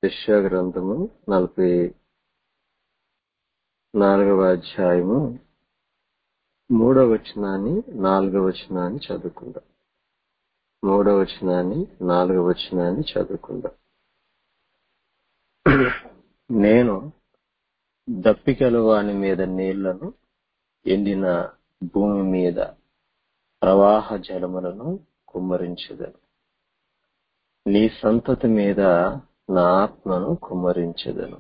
యెషయా గ్రంథము నలభై నాలుగవ అధ్యాయము మూడవ వచనాన్ని నాలుగవ వచనాన్ని చదువుకుందాం మూడవ వచనాన్ని నాలుగవ వచనాన్ని చదువుకుందాం నేను దప్పికల వాని మీద నీళ్లను ఎండిన భూమి మీద ప్రవాహ జలములను కుమ్మరించదను నీ సంతతి మీద నా ఆత్మను కుమ్మరించదను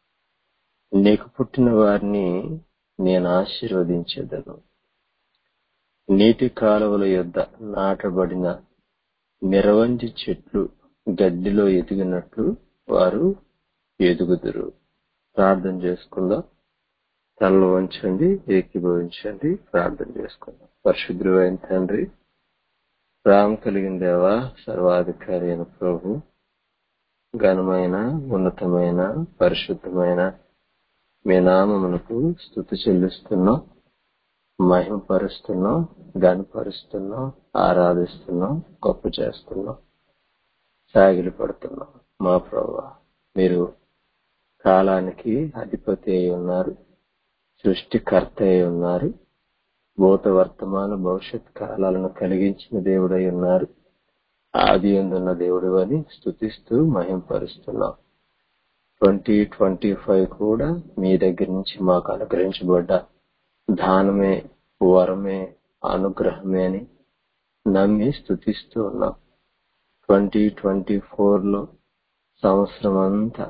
నీకు పుట్టిన వారిని నేను ఆశీర్వదించదను నీటి కాలువల యొద్ద నాటబడిన నిరవంటి చెట్లు గడ్డిలో ఎదిగినట్లు వారు ఎదుగుదురు ప్రార్థన చేసుకుందాం తనలో వంచండి ఏకీభవించండి ప్రార్థన చేసుకుందాం పరిశుద్ధుడైన తండ్రి రామ కలిగిన దేవ సర్వాధికారి అయిన ప్రభు ఘనమైన ఉన్నతమైన పరిశుద్ధమైన మీ నామమునకు స్థుతి చెల్లిస్తున్నాం మహిమపరుస్తున్నాం గణపరుస్తున్నాం ఆరాధిస్తున్నాం గొప్ప చేస్తున్నాం సాగిలి పడుతున్నాం మా ప్రభు మీరు కాలానికి అధిపతి అయి ఉన్నారు సృష్టికర్త అయి ఉన్నారు భూత వర్తమాన భవిష్యత్ కాలాలను కలిగించిన దేవుడై ఉన్నారు ఆది ఎందున్న దేవుడు అని స్థుతిస్తూ మహింపరుస్తున్నాం ట్వంటీ ట్వంటీ ఫైవ్ కూడా మీ దగ్గర నుంచి మాకు అనుగ్రహించబడ్డ దానమే వరమే అనుగ్రహమే అని నమ్మి స్థుతిస్తూ ఉన్నాం ట్వంటీ ట్వంటీ ఫోర్ లో సంవత్సరం అంతా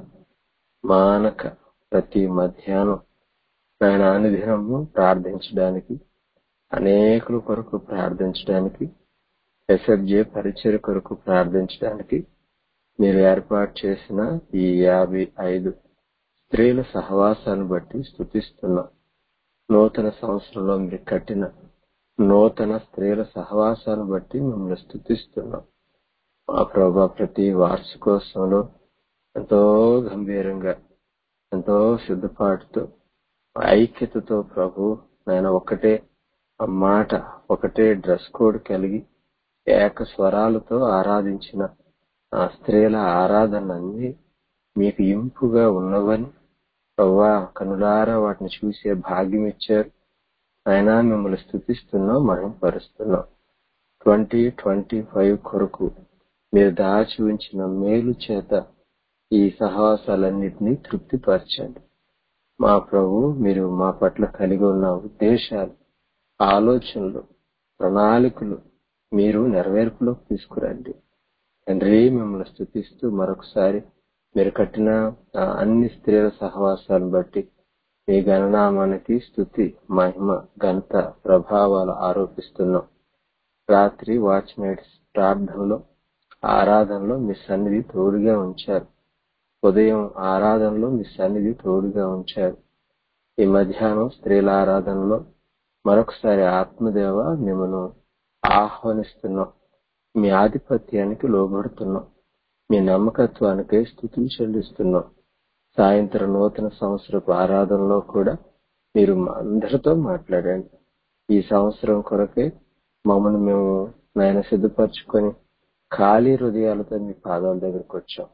మానక ప్రతి మధ్యాహ్నం ఆయన అనుదినము ప్రార్థించడానికి అనేకుల కొరకు ప్రార్థించడానికి ఎస్ఎఫ్జే పరిచయ కొరకు ప్రార్థించడానికి మీరు ఏర్పాటు చేసిన ఈ యాభై ఐదు స్త్రీల సహవాసాన్ని బట్టి స్థుతిస్తున్నాం నూతన సంవత్సరంలో మీరు కట్టిన నూతన స్త్రీల సహవాసాన్ని బట్టి మిమ్మల్ని స్థుతిస్తున్నాం మా ప్రభా ప్రతి వార్షికోత్సవంలో ఎంతో గంభీరంగా ఎంతో సిద్ధపాటుతో ఐక్యతతో ప్రభు ఆయన ఒకటే మాట ఒకటే డ్రెస్ కోడ్ కలిగి ఏక స్వరాలతో ఆరాధించిన ఆ స్త్రీల ఆరాధన అన్ని మీకు ఇంపుగా ఉన్నవని ప్రవ్వా కనులారా వాటిని చూసే భాగ్యం ఇచ్చారు అయినా మిమ్మల్ని స్థుతిస్తున్నాం మనం పరుస్తున్నాం ట్వంటీ ట్వంటీ ఫైవ్ కొరకు మీరు దాచి ఉంచిన మేలు చేత ఈ సహవాసాలన్నింటినీ తృప్తిపరచండి మా ప్రభు మీరు మా పట్ల కలిగి ఉన్న ఉద్దేశాలు ఆలోచనలు ప్రణాళికలు మీరు నెరవేర్పులోకి తీసుకురండి తండ్రి మిమ్మల్ని స్థుతిస్తూ మరొకసారి మీరు కట్టిన అన్ని స్త్రీల సహవాసాలను బట్టి మీ గణనామానికి స్థుతి మహిమ ఘనత ప్రభావాలు ఆరోపిస్తున్నాం రాత్రి వాచ్ నైట్స్ ప్రార్థనలో ఆరాధనలో మీ సన్నిధి తోడుగా ఉంచారు ఉదయం ఆరాధనలో మీ సన్నిధి తోడుగా ఉంచారు ఈ మధ్యాహ్నం స్త్రీల ఆరాధనలో మరొకసారి ఆత్మదేవ మిమ్మను ఆహ్వానిస్తున్నాం మీ ఆధిపత్యానికి లోబడుతున్నాం మీ నమ్మకత్వానికే స్థుతులు చెల్లిస్తున్నాం సాయంత్రం నూతన సంవత్సరపు ఆరాధనలో కూడా మీరు అందరితో మాట్లాడండి ఈ సంవత్సరం కొరకే మమ్మల్ని మేము నాయన సిద్ధపరచుకొని ఖాళీ హృదయాలతో మీ పాదాల దగ్గరకు వచ్చాం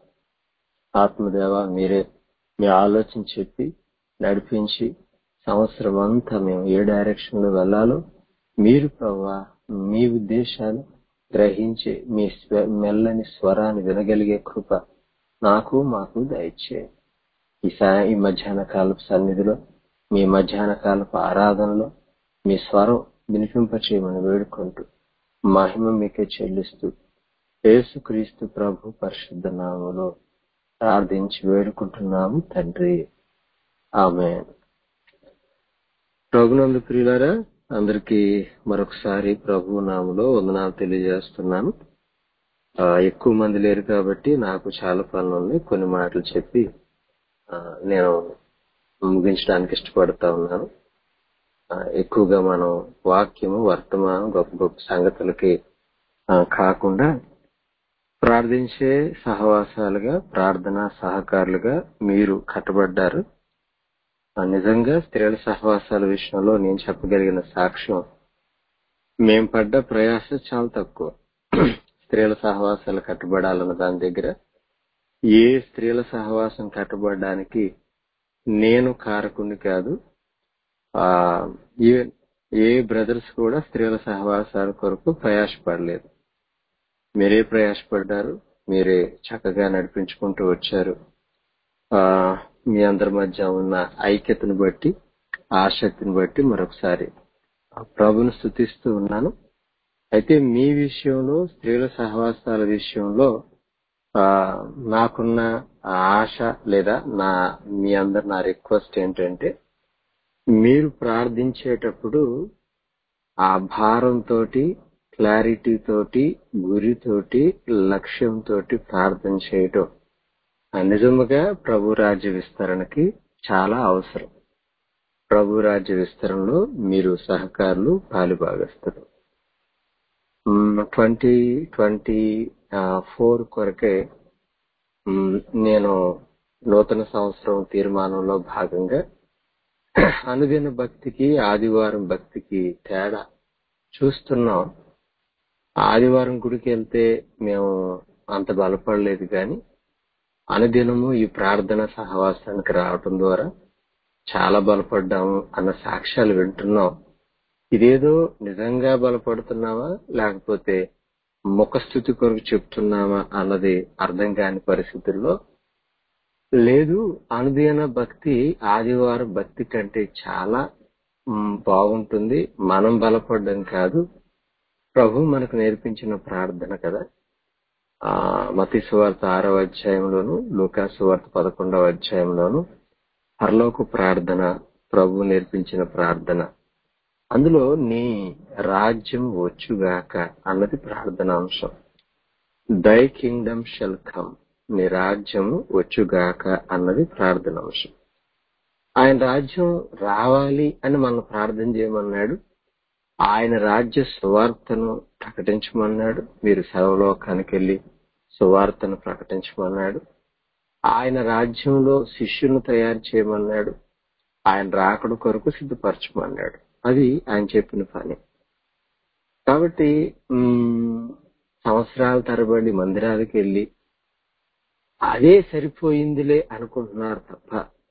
ఆత్మదేవ మీరే మీ ఆలోచన చెప్పి నడిపించి సంవత్సరం అంతా మేము ఏ డైరెక్షన్ లో వెళ్ళాలో మీరు ప్రవ్వా మీ ఉద్దేశాలు గ్రహించే మీ మెల్లని స్వరాన్ని వినగలిగే కృప నాకు మాకు దయచేయండి ఈ సాయ ఈ మధ్యాహ్న కాలపు సన్నిధిలో మీ మధ్యాహ్న కాలపు ఆరాధనలో మీ స్వరం వినిపింపచేయమని వేడుకుంటూ మహిమ మీకే చెల్లిస్తూ యేసుక్రీస్తు ప్రభు పరిశుద్ధ నామములో ప్రార్థించి వేడుకుంటున్నాము తండ్రి ఆమె ప్రభునందు ప్రియులారా అందరికీ మరొకసారి ప్రభు నామలో వందనాలు తెలియజేస్తున్నాను ఎక్కువ మంది లేరు కాబట్టి నాకు చాలా పనులు ఉన్నాయి కొన్ని మాటలు చెప్పి నేను ముగించడానికి ఇష్టపడతా ఉన్నాను ఎక్కువగా మనం వాక్యము వర్తమానం గొప్ప గొప్ప సంగతులకి కాకుండా ప్రార్థించే సహవాసాలుగా ప్రార్థన సహకారులుగా మీరు కట్టబడ్డారు నిజంగా స్త్రీల సహవాసాల విషయంలో నేను చెప్పగలిగిన సాక్ష్యం మేం పడ్డ ప్రయాస చాలా తక్కువ స్త్రీల సహవాసాలు కట్టబడాలన్న దాని దగ్గర ఏ స్త్రీల సహవాసం కట్టబడడానికి నేను కారకుని కాదు ఆ ఈవెన్ ఏ బ్రదర్స్ కూడా స్త్రీల సహవాసాల కొరకు ప్రయాసపడలేదు మీరే ప్రయాసపడ్డారు మీరే చక్కగా నడిపించుకుంటూ వచ్చారు ఆ మీ అందరి మధ్య ఉన్న ఐక్యతను బట్టి ఆసక్తిని బట్టి మరొకసారి ఆ ప్రభుని స్థుతిస్తూ ఉన్నాను అయితే మీ విషయంలో స్త్రీల సహవాసాల విషయంలో ఆ నాకున్న ఆ ఆశ లేదా నా మీ అందరు నా రిక్వెస్ట్ ఏంటంటే మీరు ప్రార్థించేటప్పుడు ఆ భారంతో క్లారిటీ తోటి గురితోటి లక్ష్యంతో ప్రార్థన చేయటం ఆ నిజముగా ప్రభు రాజ్య విస్తరణకి చాలా అవసరం ప్రభు రాజ్య విస్తరణలో మీరు సహకారులు పాలుభాగస్తారు ట్వంటీ ట్వంటీ ఫోర్ కొరకే మ్, నేను నూతన సంవత్సరం తీర్మానంలో భాగంగా అనుదిన భక్తికి ఆదివారం భక్తికి తేడా చూస్తున్నాం ఆదివారం గుడికి వెళ్తే మేము అంత బలపడలేదు కానీ అనుదినము ఈ ప్రార్థన సహవాసానికి రావటం ద్వారా చాలా బలపడ్డాము అన్న సాక్ష్యాలు వింటున్నాం ఇదేదో నిజంగా బలపడుతున్నావా లేకపోతే ముఖస్థుతి కొరకు చెప్తున్నామా అన్నది అర్థం కాని పరిస్థితుల్లో లేదు అనుదిన భక్తి ఆదివారం భక్తి కంటే చాలా మ్, బాగుంటుంది మనం బలపడడం కాదు ప్రభు మనకు నేర్పించిన ప్రార్థన కదా ఆ మతి సువార్త ఆరవ అధ్యాయంలోను లూకా సువార్త పదకొండవ అధ్యాయంలోను పరలోక ప్రార్థన ప్రభు నేర్పించిన ప్రార్థన అందులో నీ రాజ్యం వచ్చుగాక అన్నది ప్రార్థన అంశం దై కింగ్డమ్ షెల్ కమ్ నీ రాజ్యం వచ్చుగాక అన్నది ప్రార్థన అంశం ఆయన రాజ్యం రావాలి అని మనం ప్రార్థన చేయమన్నాడు ఆయన రాజ్య సువార్తను ప్రకటించమన్నాడు మీరు సర్వలోకానికి వెళ్లి సువార్తను ప్రకటించమన్నాడు ఆయన రాజ్యంలో శిష్యులను తయారు చేయమన్నాడు ఆయన రాకడు కొరకు సిద్ధపరచమన్నాడు అది ఆయన చెప్పిన పని కాబట్టి మ్, సంవత్సరాల తరబడి మందిరాలకు వెళ్లి అదే సరిపోయిందిలే అనుకుంటున్నారు తప్ప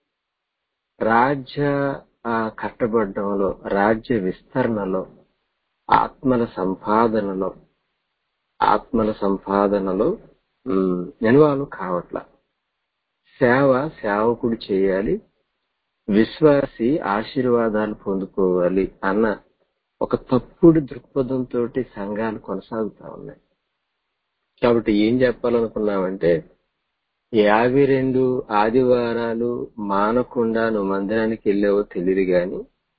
రాజ్య ఆ, కట్టబడ్డంలో రాజ్య విస్తరణలో ఆత్మల సంపాదనలో ఆత్మల సంపాదనలో ఇన్వాల్వ్ కావట్ల సేవ సేవకుడు చేయాలి విశ్వాసి ఆశీర్వాదాలు పొందుకోవాలి అన్న ఒక తప్పుడు దృక్పథంతో సంఘాలు కొనసాగుతా ఉన్నాయి కాబట్టి ఏం చెప్పాలనుకున్నామంటే యాభై రెండు ఆదివారాలు మానకుండా నువ్వు మందిరానికి వెళ్ళావో తెలియదు గాని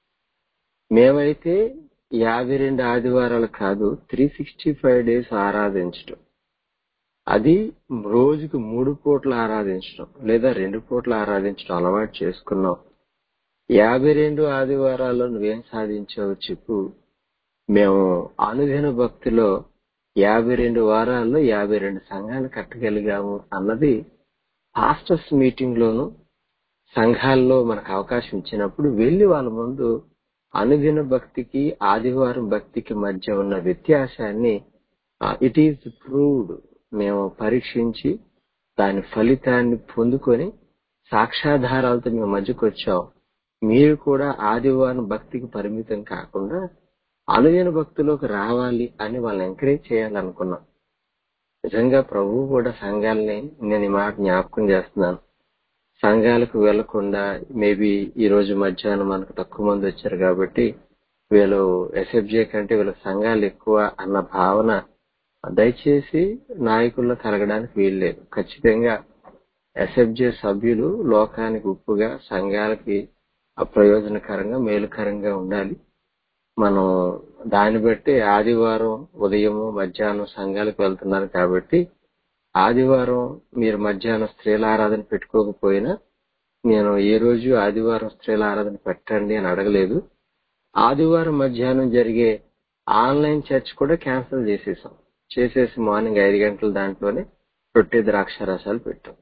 మేమైతే యాభై రెండు ఆదివారాలు కాదు త్రీ సిక్స్టీ ఫైవ్ డేస్ ఆరాధించటం అది రోజుకు మూడు పూట్ల ఆరాధించడం లేదా రెండు పూట్ల ఆరాధించడం అలవాటు చేసుకున్నాం యాభై రెండు ఆదివారాల్లో నువ్వేం సాధించావు చెప్పు మేము అనుదిన భక్తిలో యాభై రెండు వారాల్లో యాభై రెండు సంఘాలు కట్టగలిగాము అన్నది పాస్టర్స్ మీటింగ్ లోను సంఘాల్లో మనకు అవకాశం ఇచ్చినప్పుడు వెళ్లి వాళ్ళ ముందు అనుదిన భక్తికి ఆదివారం భక్తికి మధ్య ఉన్న వ్యత్యాసాన్ని ఇట్ ఈజ్ ప్రూవ్డ్ మేము పరీక్షించి దాని ఫలితాన్ని పొందుకొని సాక్ష్యాధారాలతో మేము మధ్యకు వచ్చాం మీరు కూడా ఆదివారం భక్తికి పరిమితం కాకుండా అనుదిన భక్తిలోకి రావాలి అని వాళ్ళని ఎంకరేజ్ చేయాలనుకున్నాం నిజంగా ప్రభువు కూడా సంఘాలని నేను ఈ మాట జ్ఞాపకం చేస్తున్నాను సంఘాలకు వెళ్లకుండా మేబీ ఈ రోజు మధ్యాహ్నం మనకు తక్కువ మంది వచ్చారు కాబట్టి వీళ్ళు ఎస్ఎఫ్జే కంటే వీళ్ళ సంఘాలు ఎక్కువ అన్న భావన దయచేసి నాయకుల్లో కలగడానికి వీల్లేదు ఖచ్చితంగా ఎస్ఎఫ్జే సభ్యులు లోకానికి ఉప్పుగా సంఘాలకి అప్రయోజనకరంగా మేలుకరంగా ఉండాలి మనం దాన్ని బట్టి ఆదివారం ఉదయం మధ్యాహ్నం సంఘాలకు వెళ్తున్నారు కాబట్టి ఆదివారం మీరు మధ్యాహ్నం స్త్రీల ఆరాధన పెట్టుకోకపోయినా నేను ఏ రోజు ఆదివారం స్త్రీల ఆరాధన పెట్టండి అని అడగలేదు ఆదివారం మధ్యాహ్నం జరిగే ఆన్లైన్ చర్చ్ కూడా క్యాన్సిల్ చేసేసాం చేసేసి మార్నింగ్ ఐదు గంటల దాంట్లోనే రొట్టె ద్రాక్ష రసాలు పెట్టాం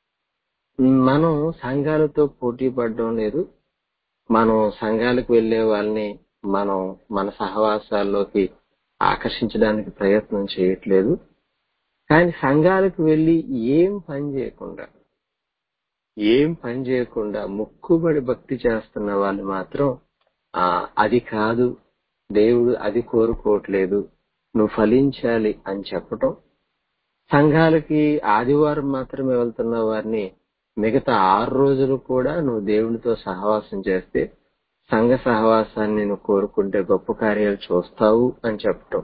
మనం సంఘాలతో పోటీ పడడం లేదు మనం సంఘాలకు వెళ్లే వాళ్ళని మనం మన సహవాసాల్లోకి ఆకర్షించడానికి ప్రయత్నం చేయట్లేదు కానీ సంఘాలకు వెళ్ళి ఏం పని చేయకుండా ఏం పని చేయకుండా ముక్కుబడి భక్తి చేస్తున్న వాళ్ళు మాత్రం ఆ అది కాదు దేవుడు అది కోరుకోవట్లేదు నువ్వు ఫలించాలి అని చెప్పటం సంఘాలకి ఆదివారం మాత్రమే వెళ్తున్న వారిని మిగతా ఆరు రోజులు కూడా నువ్వు దేవునితో సహవాసం చేస్తే సంఘ సహవాసాన్ని నువ్వు కోరుకుంటే గొప్ప కార్యాలు చూస్తావు అని చెప్పటం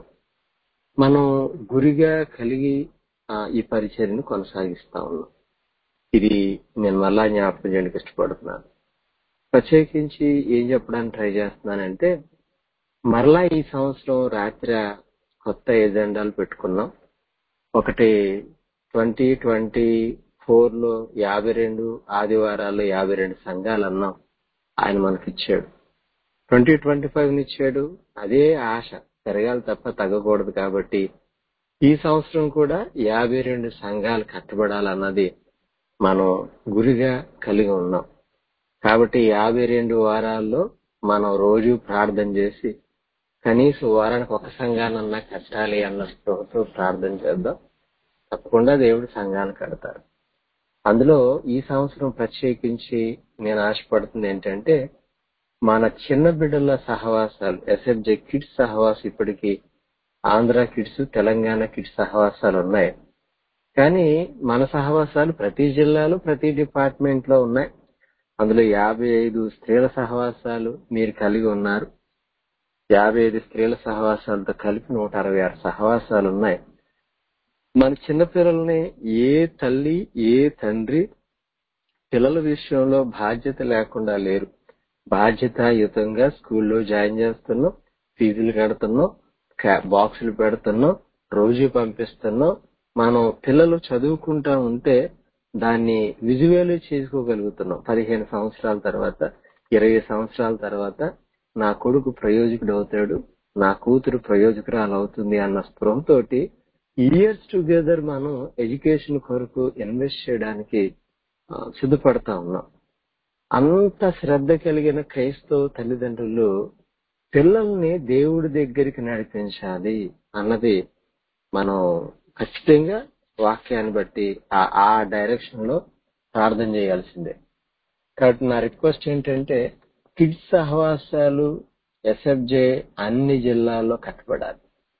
మనం గురిగా కలిగి ఆ, ఈ పరిచర్ని కొనసాగిస్తా ఉన్నాం ఇది నేను మళ్ళా జ్ఞాపకం చేయడానికి ఇష్టపడుతున్నాను ప్రత్యేకించి ఏం చెప్పడానికి ట్రై చేస్తున్నానంటే మరలా ఈ సంవత్సరం రాత్రి కొత్త ఎజెండాలు పెట్టుకున్నాం ఒకటి ట్వంటీ ట్వంటీ ఫోర్ లో యాభై రెండు ఆదివారాలు యాభై రెండు సంఘాలు అన్నాం ఆయన మనకిచ్చాడు ట్వంటీ ట్వంటీ ఫైవ్ ఇచ్చాడు అదే ఆశ పెరగాలి తప్ప తగ్గకూడదు కాబట్టి ఈ సంవత్సరం కూడా యాభై రెండు సంఘాలు కట్టబడాలన్నది మనం గురిగా కలిగి ఉన్నాం కాబట్టి యాభై రెండు వారాల్లో మనం రోజు ప్రార్థన చేసి కనీసం వారానికి ఒక సంఘానన్నా కట్టాలి అన్న స్పృహతో ప్రార్థన చేద్దాం తప్పకుండా దేవుడు సంఘాలు కడతారు అందులో ఈ సంవత్సరం ప్రత్యేకించి నేను ఆశపడుతుంది ఏంటంటే మన చిన్న బిడ్డల సహవాసాలు ఎస్ఎఫ్జే కిడ్స్ సహవాసం ఇప్పటికీ ఆంధ్ర కిడ్స్ తెలంగాణ కిడ్స్ సహవాసాలు ఉన్నాయి కానీ మన సహవాసాలు ప్రతి జిల్లాలో ప్రతి డిపార్ట్మెంట్ లో ఉన్నాయి అందులో యాభై ఐదు స్త్రీల సహవాసాలు మీరు కలిగి ఉన్నారు యాభై ఐదు స్త్రీల సహవాసాలతో కలిపి నూట అరవై ఆరు సహవాసాలు ఉన్నాయి మన చిన్నపిల్లల్ని ఏ తల్లి ఏ తండ్రి పిల్లల విషయంలో బాధ్యత లేకుండా లేరు బాధ్యతాయుతంగా స్కూల్లో జాయిన్ చేస్తున్నాం ఫీజులు కడుతున్నాం క్యా- బాక్సులు పెడుతున్నాం రోజు పంపిస్తున్నాం మనం పిల్లలు చదువుకుంటా ఉంటే దాన్ని విజువల్ చేసుకోగలుగుతున్నాం పదిహేను సంవత్సరాల తర్వాత ఇరవై సంవత్సరాల తర్వాత నా కొడుకు ప్రయోజకుడు అవుతాడు నా కూతురు ప్రయోజకురాలు అవుతుంది అన్న స్పృహతోటి ఇయర్స్ టుగెదర్ మనం ఎడ్యుకేషన్ కొరకు ఇన్వెస్ట్ చేయడానికి ఆ, సిద్ధపడతా ఉన్నాం అంత శ్రద్ధ కలిగిన క్రైస్తవ తల్లిదండ్రులు పిల్లల్ని దేవుడి దగ్గరికి నడిపించాలి అన్నది మనం ఖచ్చితంగా వాక్యాన్ని బట్టి ఆ- ఆ డైరెక్షన్ లో ప్రార్థన చేయాల్సిందే కాబట్టి నా రిక్వెస్ట్ ఏంటంటే కిడ్స్ సహవాసాలు ఎస్ఎఫ్జే అన్ని జిల్లాల్లో కట్టబడాలి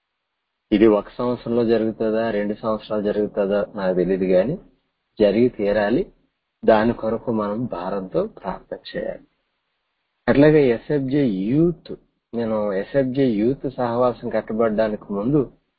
ఇది ఒక సంవత్సరంలో జరుగుతుందా రెండు సంవత్సరాలు జరుగుతుందా నాకు తెలియదు కానీ జరిగి తీరాలి దాని కొరకు మనం భారంతో ప్రార్థన చేయాలి అట్లాగే ఎస్ఎఫ్జే యూత్ నేను ఎస్ఎఫ్జే యూత్ సహవాసం కట్టబడడానికి ముందు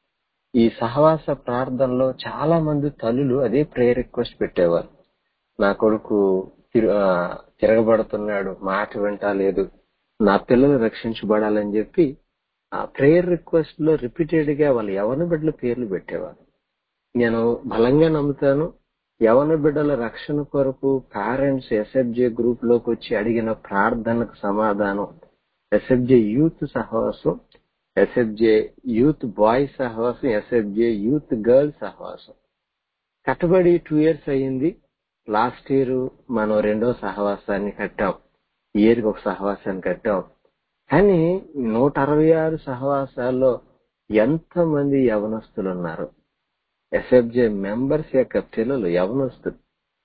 ఈ సహవాస ప్రార్థనలో చాలా మంది తల్లులు అదే ప్రేయర్ రిక్వెస్ట్ పెట్టేవారు నా కొడుకు తిరు- ఆ, తిరగబడుతున్నాడు మాట వింటలేదు నా పిల్లలు రక్షించబడాలని చెప్పి ఆ ప్రేయర్ రిక్వెస్ట్ లో రిపీటెడ్ గా వాళ్ళు యవన బిడ్డల పేర్లు పెట్టేవారు నేను బలంగా నమ్ముతాను యవన బిడ్డల రక్షణ కొరకు పేరెంట్స్ ఎస్ఎఫ్జే గ్రూప్ లోకి వచ్చి అడిగిన ప్రార్థనకు సమాధానం ఎస్ఎఫ్జే యూత్ సహవాసం ఎస్ఎఫ్జే యూత్ బాయ్ సహవాసం ఎస్ఎఫ్జే యూత్ గర్ల్ సహవాసం కట్టబడి టూ ఇయర్స్ అయ్యింది లాస్ట్ ఇయర్ మనం రెండో సహవాసాన్ని కట్టాం ఇయర్ ఒక సహవాసాన్ని కట్టాం కానీ నూట అరవై ఆరు సహవాసాల్లో ఎంతమంది యవనస్తులు ఉన్నారు ఎస్ఎఫ్జే మెంబర్స్ యొక్క పిల్లలు యవనస్తులు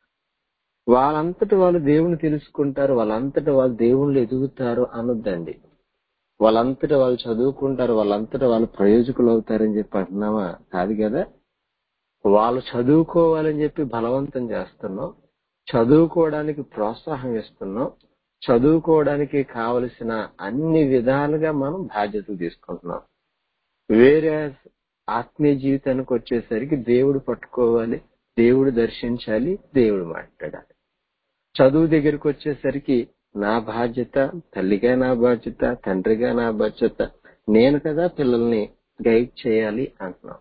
వాళ్ళంతటి వాళ్ళు దేవుని తెలుసుకుంటారు వాళ్ళంతటి వాళ్ళు దేవుళ్ళు ఎదుగుతారు అనొద్దండి వాళ్ళంతటి వాళ్ళు చదువుకుంటారు వాళ్ళంతటి వాళ్ళు ప్రయోజకులు అవుతారని చెప్పి అంటున్నామా కాదు కదా వాళ్ళు చదువుకోవాలని చెప్పి బలవంతం చేస్తున్నాం చదువుకోవడానికి ప్రోత్సాహం ఇస్తున్నాం చదువుకోవడానికి కావలసిన అన్ని విధాలుగా మనం బాధ్యతలు తీసుకుంటున్నాం వేరే ఆత్మీయ జీవితానికి వచ్చేసరికి దేవుడు పట్టుకోవాలి దేవుడు దర్శించాలి దేవుడు మాట్లాడాలి చదువు దగ్గరికి వచ్చేసరికి నా బాధ్యత తల్లిగా నా బాధ్యత తండ్రిగా నా బాధ్యత నేను కదా పిల్లల్ని గైడ్ చేయాలి అంటున్నాం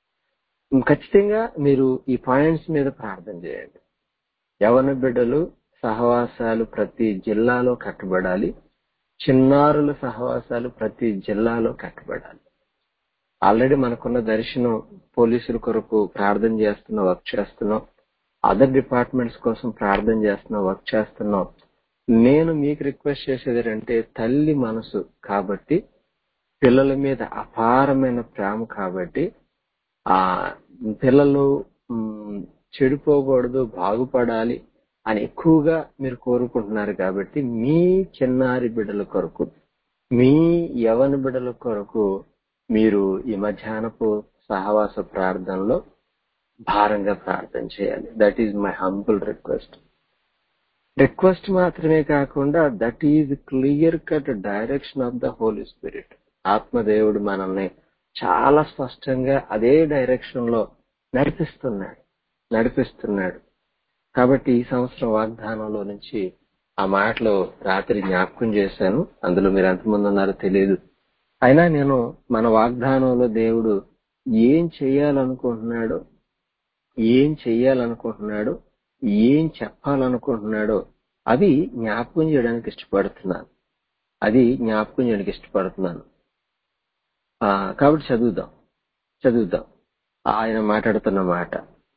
ఖచ్చితంగా మీరు ఈ పాయింట్స్ మీద ప్రార్థన చేయండి యవన బిడ్డలు సహవాసాలు ప్రతి జిల్లాలో కట్టబడాలి చిన్నారుల సహవాసాలు ప్రతి జిల్లాలో కట్టబడాలి ఆల్రెడీ మనకున్న దర్శనం పోలీసుల కొరకు ప్రార్థన చేస్తున్నాం వర్క్ చేస్తున్నాం అదర్ డిపార్ట్మెంట్స్ కోసం ప్రార్థన చేస్తున్నాం వర్క్ చేస్తున్నాం నేను మీకు రిక్వెస్ట్ చేసేది ఏంటంటే తల్లి మనసు కాబట్టి పిల్లల మీద అపారమైన ప్రేమ కాబట్టి ఆ పిల్లలు మ్, చెడిపోకూడదు బాగుపడాలి అని ఎక్కువగా మీరు కోరుకుంటున్నారు కాబట్టి మీ చిన్నారి బిడ్డల కొరకు మీ యవన బిడ్డల కొరకు మీరు ఈ మధ్యాహ్నపు సహవాస ప్రార్థనలో భారంగా ప్రార్థన చేయాలి that is my humble request request మాత్రమే కాకుండా that is clear cut direction of the holy spirit ఆత్మదేవుడు మనల్ని చాలా స్పష్టంగా అదే డైరెక్షన్ లో నడిపిస్తున్నాడు నడిపిస్తున్నాడు కాబట్టి ఈ సంవత్సరం వాగ్దానంలో నుంచి ఆ మాటలు రాత్రి జ్ఞాపకం చేశాను అందులో మీరు ఎంతమంది ఉన్నారో తెలియదు అయినా నేను మన వాగ్దానంలో దేవుడు ఏం చేయాలనుకుంటున్నాడో ఏం చెయ్యాలనుకుంటున్నాడో ఏం చెప్పాలనుకుంటున్నాడో అది జ్ఞాపకం చేయడానికి ఇష్టపడుతున్నాను అది జ్ఞాపకం చేయడానికి ఇష్టపడుతున్నాను ఆ, కాబట్టి చదువుదాం చదువుదాం ఆయన మాట్లాడుతున్న మాట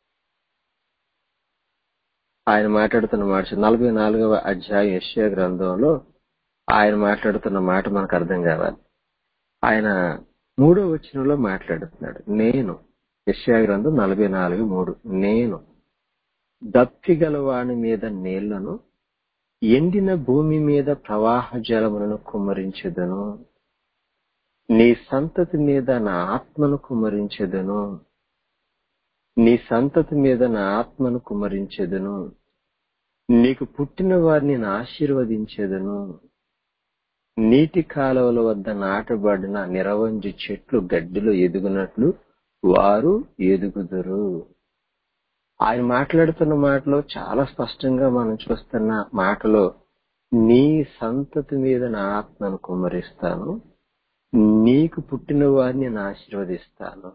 ఆయన మాట్లాడుతున్న మాట నలభై నాలుగవ అధ్యాయం యశ్యా గ్రంథంలో ఆయన మాట్లాడుతున్న మాట మనకు అర్థం కావాలి ఆయన మూడో వచనంలో మాట్లాడుతున్నాడు నేను యశ్యా గ్రంథం నలభై నాలుగు మూడు నేను దప్పిగల వాని మీద నీళ్లను ఎండిన భూమి మీద ప్రవాహ జలములను కుమ్మరించెదను నీ సంతతి మీద నా ఆత్మను కుమ్మరించెదను నీ సంతతి మీద నా ఆత్మను కుమ్మరించెదను నీకు పుట్టిన వారిని నా ఆశీర్వదించెదను నీటి కాలువల వద్ద నాటబడిన నిరవంజి చెట్లు గడ్డిలో ఎదుగునట్లు వారు ఎదుగుదురు ఆయన మాట్లాడుతున్న మాటలో చాలా స్పష్టంగా మనం చూస్తున్న మాటలో నీ సంతతి మీద నా ఆత్మను కుమ్మరిస్తాను నీకు పుట్టిన వారిని నేను ఆశీర్వదిస్తాను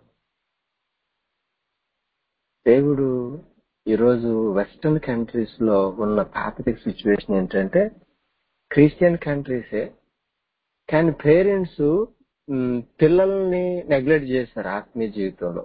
దేవుడు ఈరోజు వెస్టర్న్ కంట్రీస్ లో ఉన్న పాథటిక్ సిచ్యువేషన్ ఏంటంటే క్రిస్టియన్ కంట్రీసే కానీ పేరెంట్స్ పిల్లల్ని నెగ్లెక్ట్ చేశారు ఆత్మీయ జీవితంలో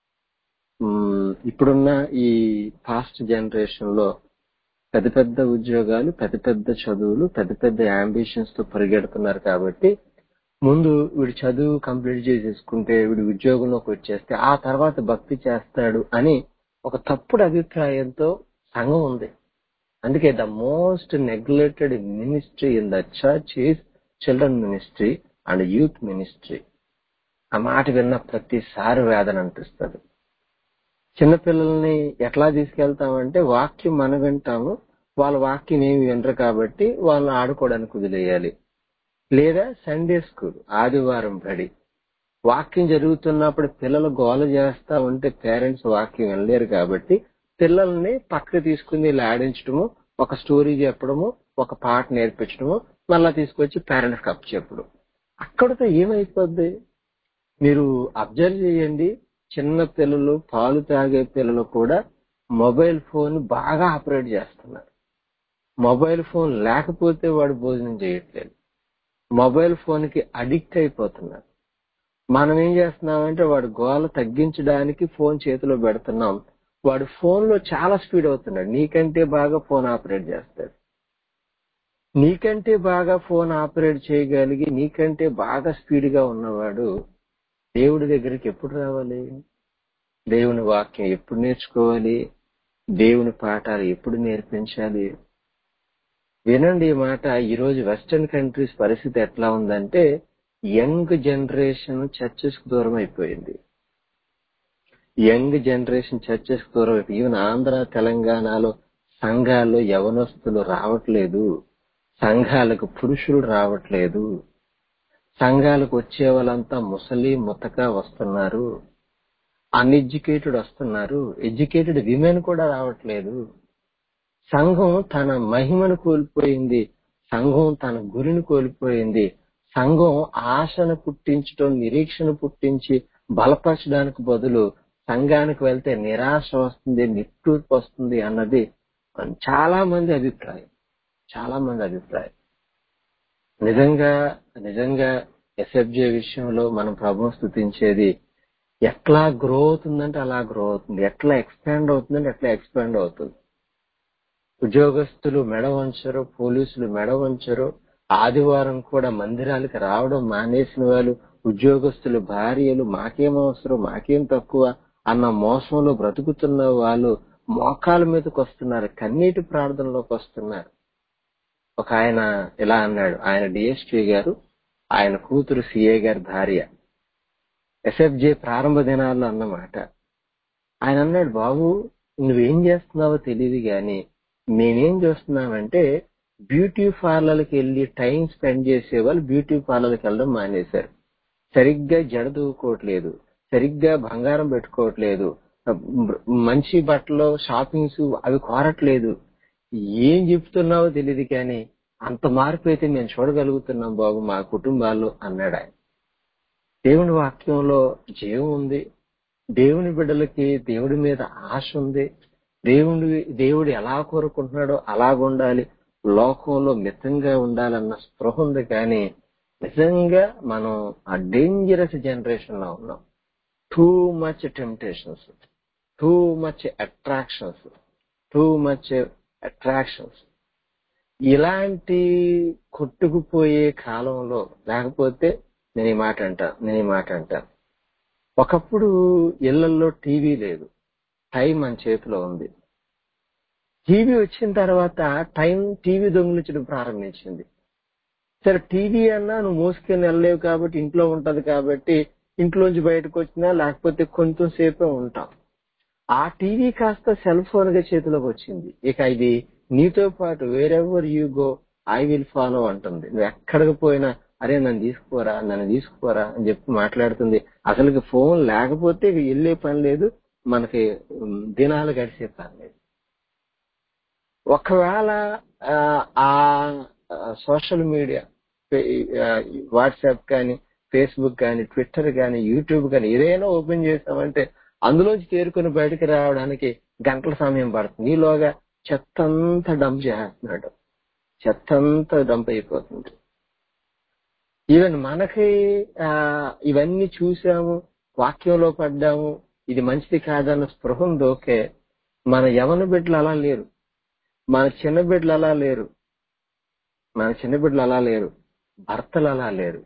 మ్, ఇప్పుడున్న ఈ పాస్ట్ జనరేషన్ లో పెద్ద పెద్ద ఉద్యోగాలు పెద్ద పెద్ద చదువులు పెద్ద పెద్ద అంబిషన్స్ తో పరిగెడుతున్నారు కాబట్టి ముందు వీడు చదువు కంప్లీట్ చేసేసుకుంటే వీడు ఉద్యోగంలోకి వచ్చేస్తే ఆ తర్వాత భక్తి చేస్తాడు అని ఒక తప్పుడు అభిప్రాయంతో సంఘం ఉంది అందుకే the most neglected ministry in the church is children ministry and youth ministry ఆ మాట విన్న ప్రతిసారి వేదన అనిపిస్తుంది చిన్నపిల్లల్ని ఎట్లా తీసుకెళ్తామంటే వాక్యం మనం వింటాము వాళ్ళ వాక్యం ఏమి వినరు కాబట్టి వాళ్ళు ఆడుకోవడానికి వదిలేయాలి లేదా సండే స్కూల్ ఆదివారం బడి వాక్యం జరుగుతున్నప్పుడు పిల్లలు గోల చేస్తా ఉంటే పేరెంట్స్ వాక్యం వినలేరు కాబట్టి పిల్లల్ని పక్కకు తీసుకుని వీళ్ళు ఆడించడము ఒక స్టోరీ చెప్పడము ఒక పాట నేర్పించడము మళ్ళా తీసుకొచ్చి పేరెంట్స్ కప్ చెప్పడం అక్కడితో ఏమైపోద్ది మీరు అబ్జర్వ్ చేయండి చిన్న పిల్లలు పాలు తాగే పిల్లలు కూడా మొబైల్ ఫోన్ బాగా ఆపరేట్ చేస్తున్నారు మొబైల్ ఫోన్ లేకపోతే వాడు భోజనం చేయట్లేదు మొబైల్ ఫోన్ కి అడిక్ట్ అయిపోతున్నారు మనం ఏం చేస్తున్నామంటే వాడు గోల తగ్గించడానికి ఫోన్ చేతిలో పెడుతున్నాం వాడు ఫోన్ లో చాలా స్పీడ్ అవుతున్నాడు నీకంటే బాగా ఫోన్ ఆపరేట్ చేస్తాడు నీకంటే బాగా ఫోన్ ఆపరేట్ చేయగలిగి నీకంటే బాగా స్పీడ్ గా ఉన్నవాడు దేవుడి దగ్గరికి ఎప్పుడు రావాలి దేవుని వాక్యం ఎప్పుడు నేర్చుకోవాలి దేవుని పాఠాలు ఎప్పుడు నేర్పించాలి వినండి ఈ మాట ఈ రోజు వెస్టర్న్ కంట్రీస్ పరిస్థితి ఎట్లా ఉందంటే యంగ్ జనరేషన్ చర్చెస్ కు దూరం అయిపోయింది యంగ్ జనరేషన్ చర్చెస్ కు దూరం అయిపోయింది ఈవెన్ ఆంధ్ర తెలంగాణలో సంఘాల్లో యవనస్తులు రావట్లేదు సంఘాలకు పురుషులు రావట్లేదు సంఘాలకు వచ్చే వాళ్ళంతా ముసలి ముతక వస్తున్నారు అన్ఎడ్యుకేటెడ్ వస్తున్నారు ఎడ్యుకేటెడ్ విమెన్ కూడా రావట్లేదు సంఘం తన మహిమను కోల్పోయింది సంఘం తన గురిని కోల్పోయింది సంఘం ఆశను పుట్టించడం నిరీక్షణ పుట్టించి బలపరచడానికి బదులు సంఘానికి వెళ్తే నిరాశ వస్తుంది నిట్టూర్పు వస్తుంది అన్నది చాలా మంది అభిప్రాయం చాలా మంది అభిప్రాయం నిజంగా నిజంగా ఎస్ఎఫ్జే విషయంలో మనం ప్రభుత్వం స్థుతించేది ఎట్లా గ్రో అవుతుందంటే అలా గ్రో అవుతుంది ఎట్లా ఎక్స్పాండ్ అవుతుందంటే ఎట్లా ఎక్స్పాండ్ అవుతుంది ఉద్యోగస్తులు మెడ వంచరు పోలీసులు మెడ వంచరు ఆదివారం కూడా మందిరాలకు రావడం మానేసిన వాళ్ళు ఉద్యోగస్తులు భార్యలు మాకేం అవసరం మాకేం తక్కువ అన్న మోసంలో బ్రతుకుతున్న వాళ్ళు మోకాల మీదకి వస్తున్నారు కన్నీటి ప్రార్థనలోకి వస్తున్నారు ఒక ఆయన ఇలా అన్నాడు ఆయన డిఎస్పీ గారు ఆయన కూతురు సిఏ గారి భార్య ఎస్ఎఫ్జే ప్రారంభ దినాల్లో అన్నమాట ఆయన అన్నాడు బాబు నువ్వేం చేస్తున్నావో తెలియదు గాని మేమేం చూస్తున్నామంటే బ్యూటీ పార్లర్కి వెళ్ళి టైం స్పెండ్ చేసే వాళ్ళు బ్యూటీ పార్లర్కి వెళ్ళడం మానేశారు సరిగ్గా జడ దూకోవట్లేదు సరిగ్గా బంగారం పెట్టుకోవట్లేదు మంచి బట్టలు షాపింగ్స్ అవి కోరట్లేదు ఏం చెప్తున్నావో తెలియదు కానీ అంత మార్పు అయితే మేము చూడగలుగుతున్నాం బాబు మా కుటుంబాల్లో అన్నాడు ఆయన దేవుని వాక్యంలో జీవం ఉంది దేవుని బిడ్డలకి దేవుడి మీద ఆశ ఉంది దేవుడి దేవుడు ఎలా కోరుకుంటున్నాడో అలాగుండాలి లోకంలో మితంగా ఉండాలన్న స్పృహ ఉంది కానీ నిజంగా మనం ఆ డేంజరస్ జనరేషన్ లో ఉన్నాం too much temptations too much attractions too much attractions ఇలాంటి కొట్టుకుపోయే కాలంలో లేకపోతే నేను ఈ మాట అంటాను నేను ఈ మాట అంటాను ఒకప్పుడు ఇళ్లలో టీవీ లేదు టైం మన చేతిలో ఉంది టీవీ వచ్చిన తర్వాత టైం టీవీ దొంగిలించడం ప్రారంభించింది సరే టీవీ అన్నా నువ్వు మోసుకొని వెళ్ళలేవు కాబట్టి ఇంట్లో ఉంటది కాబట్టి ఇంట్లోంచి బయటకు వచ్చినా లేకపోతే కొంచెం సేపే ఉంటాం ఆ టీవీ కాస్త సెల్ ఫోన్ గా చేతిలోకి వచ్చింది ఇక ఇది నీతో పాటు wherever you go I will follow అంటుంది నువ్వు ఎక్కడికి పోయినా అరే నన్ను తీసుకుపోరా నన్ను తీసుకుపోరా అని చెప్పి మాట్లాడుతుంది అసలుకి ఫోన్ లేకపోతే ఇక వెళ్ళే పని లేదు మనకి ఉమ్, దినాలు గడిచే పని లేదు ఒకవేళ ఆ, ఆ సోషల్ మీడియా వాట్సాప్ కానీ ఫేస్బుక్ కానీ ట్విట్టర్ కానీ యూట్యూబ్ కానీ ఏదైనా ఓపెన్ చేసామంటే అందులోంచి తేరుకొని బయటకు రావడానికి గంటల సమయం పడుతుంది ఈలోగా చెత్త అంతా డంప్ చేస్తున్నాడు చెత్త అంతా డంప్ అయిపోతుంది ఈవెన్ మనకి ఆ, ఇవన్నీ చూసాము వాక్యంలో పడ్డాము ఇది మంచిది కాదన్న స్పృహం దోకే మన యవన బిడ్డలు అలా లేరు మన చిన్న బిడ్డలు అలా లేరు మన చిన్న బిడ్డలు అలా లేరు భర్తలు అలా లేరు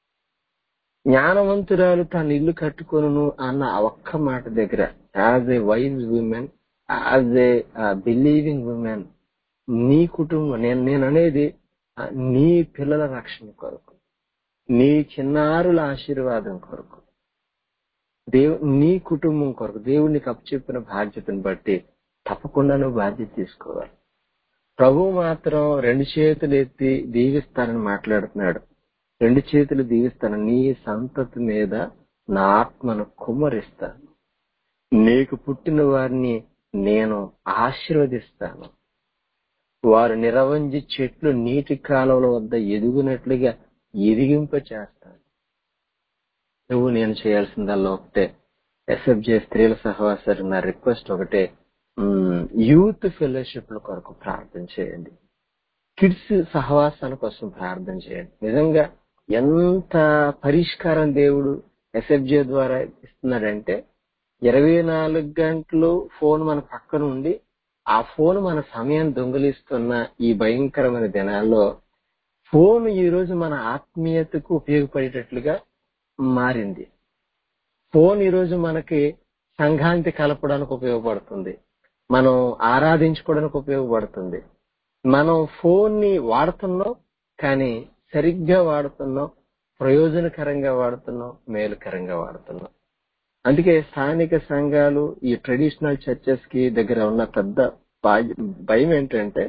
జ్ఞానవంతురాలు తన ఇల్లు కట్టుకొను అన్న ఆ ఒక్క మాట దగ్గర as a wise woman as a believing woman నీ కుటుంబం నేను నేను అనేది ఆ, నీ పిల్లల రక్షణ కొరకు నీ చిన్నారుల ఆశీర్వాదం కొరకు దేవు నీ కుటుంబం కొరకు దేవుడు నీకు అప్పచెప్పిన బాధ్యతను బట్టి తప్పకుండా నువ్వు బాధ్యత తీసుకోవాలి ప్రభు మాత్రం రెండు చేతులు ఎత్తి దీవిస్తానని మాట్లాడుతున్నాడు రెండు చేతులు దీవిస్తాను నీ సంతతి మీద నా ఆత్మను కుమ్మరిస్తాను నీకు పుట్టిన వారిని నేను ఆశీర్వదిస్తాను వారు నిరవంజి చెట్లు నీటి కాలువల వద్ద ఎదుగునట్లుగా ఎదిగింప చేస్తాను నువ్వు నేను చేయాల్సిందల్లా ఒకటే ఎస్ఎఫ్జే స్త్రీల సహవాసాలు నా రిక్వెస్ట్ ఒకటే యూత్ ఫెలోషిప్ల కొరకు ప్రార్థన చేయండి కిడ్స్ సహవాసాల కోసం ప్రార్థన చేయండి నిజంగా ఎంత పరిష్కారం దేవుడు ఎస్ఎఫ్జే ద్వారా ఇస్తున్నాడంటే ఇరవై నాలుగు గంటలు ఫోన్ మన పక్కన ఉండి ఆ ఫోన్ మన సమయాన్ని దొంగిలిస్తున్న ఈ భయంకరమైన దినాల్లో ఫోన్ ఈ రోజు మన ఆత్మీయతకు ఉపయోగపడేటట్లుగా మారింది ఫోన్ ఈ రోజు మనకి సంఘాంతి కలపడానికి ఉపయోగపడుతుంది మనం ఆరాధించుకోవడానికి ఉపయోగపడుతుంది మనం ఫోన్ ని వాడుతున్నాం కానీ సరిగ్గా వాడుతున్నాం ప్రయోజనకరంగా వాడుతున్నాం మేలుకరంగా వాడుతున్నాం అందుకే స్థానిక సంఘాలు ఈ ట్రెడిషనల్ చర్చెస్ కి దగ్గర ఉన్న పెద్ద భా- భయం ఏంటంటే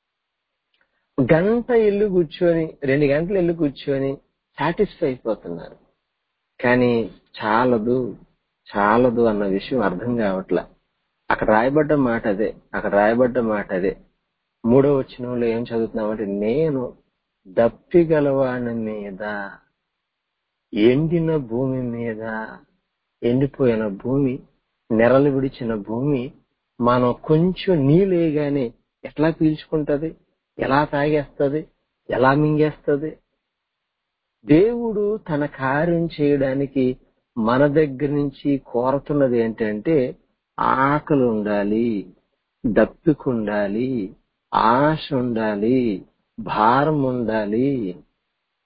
గంట ఇల్లు కూర్చొని రెండు గంటలు ఇల్లు కూర్చొని సాటిస్ఫై అయిపోతున్నారు కానీ చాలదు చాలదు అన్న విషయం అర్థం కావట్లా అక్కడ రాయబడ్డ మాట అదే అక్కడ రాయబడ్డ మాట అదే మూడో వచనంలో ఏం చదువుతున్నామంటే నేను దప్పిగలవాని మీద ఎండిన భూమి మీద ఎండిపోయిన భూమి నెరలు విడిచిన భూమి మనం కొంచెం నీళ్ళేగానే ఎట్లా పీల్చుకుంటది ఎలా తాగేస్తది ఎలా మింగేస్తది దేవుడు తన కార్యం చేయడానికి మన దగ్గర నుంచి కోరుతున్నది ఏంటంటే ఆకలి ఉండాలి దప్పిక ఉండాలి ఆశ ఉండాలి భారం ఉండాలి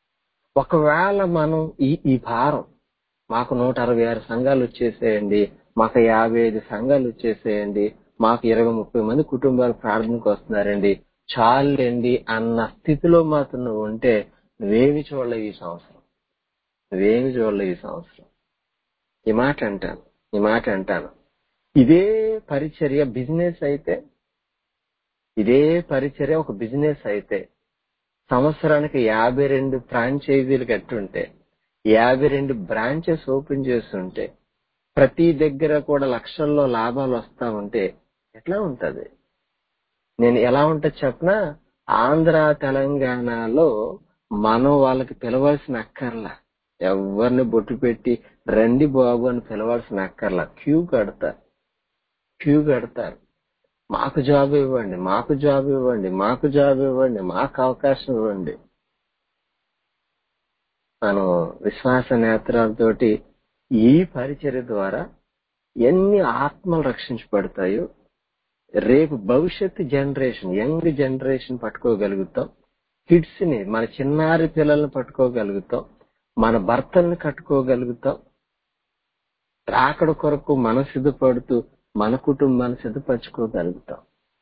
ఒకవేళ మనం ఈ ఈ భారం మాకు నూట అరవై ఆరు సంఘాలు వచ్చేసేయండి మాకు యాభై ఐదు సంఘాలు వచ్చేసేయండి మాకు ఇరవై ముప్పై మంది కుటుంబాలు ప్రార్థనకు వస్తున్నారండి చాలండి అన్న స్థితిలో మాత్రం నువ్వు ఉంటే నువ్వేమి చూడలేవు ఈ సంవత్సరం నువ్వేమి చూడలేవు ఈ సంవత్సరం ఈ మాట అంటాను ఈ మాట అంటాను ఇదే పరిచర్య బిజినెస్ అయితే ఇదే పరిచర్య ఒక బిజినెస్ అయితే సంవత్సరానికి యాభై రెండు ఫ్రాంచైజీలు కట్టుంటే యాభై రెండు బ్రాంచెస్ ఓపెన్ చేస్తుంటే ప్రతి దగ్గర కూడా లక్షల్లో లాభాలు వస్తా ఉంటే ఎట్లా ఉంటది నేను ఎలా ఉంటది చెప్పనా ఆంధ్ర తెలంగాణలో మనం వాళ్ళకి పిలవాల్సిన అక్కర్లా ఎవరిని బొట్టు పెట్టి రండి బాబు అని పిలవాల్సిన అక్కర్లా క్యూ కడతారు క్యూ కడతారు మాకు జాబ్ ఇవ్వండి మాకు జాబ్ ఇవ్వండి మాకు జాబ్ ఇవ్వండి మాకు అవకాశం ఇవ్వండి మనం విశ్వాస నేత్రాలతోటి ఈ పరిచర్య ద్వారా ఎన్ని ఆత్మలు రక్షించబడతాయో రేపు భవిష్యత్తు జనరేషన్ యంగ్ జనరేషన్ పట్టుకోగలుగుతాం కిడ్స్ ని మన చిన్నారి పిల్లల్ని పట్టుకోగలుగుతాం మన భర్తల్ని కట్టుకోగలుగుతాం రాకడ కొరకు మనం సిద్ధపడుతూ మన కుటుంబాన్ని సిద్ధపరచుకోగలుగుతాం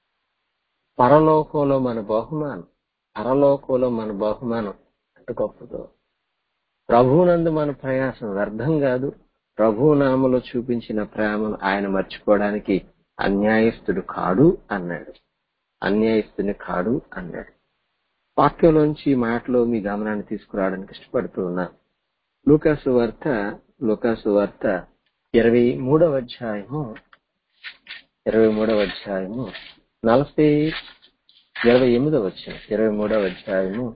పరలోకంలో మన బహుమానం పరలోకంలో మన బహుమానం ఎంత గొప్పదో ప్రభువునందు మన ప్రయాసం వ్యర్థం కాదు ప్రభు నామలో చూపించిన ప్రేమను ఆయన మర్చిపోవడానికి అన్యాయస్తుడు కాడు అన్నాడు అన్యాయస్తుని కాడు అన్నాడు వాక్యంలోంచి ఈ మాటలో మీ గమనాన్ని తీసుకురావడానికి ఇష్టపడుతూ ఉన్నాను లూకాసు వార్త లూకాసు వార్త ఇరవై మూడవ అధ్యాయము ఇరవై మూడవ అధ్యాయము నలభై ఇరవై ఎనిమిదవ వచ్చిన ఇరవై మూడవ అధ్యాయము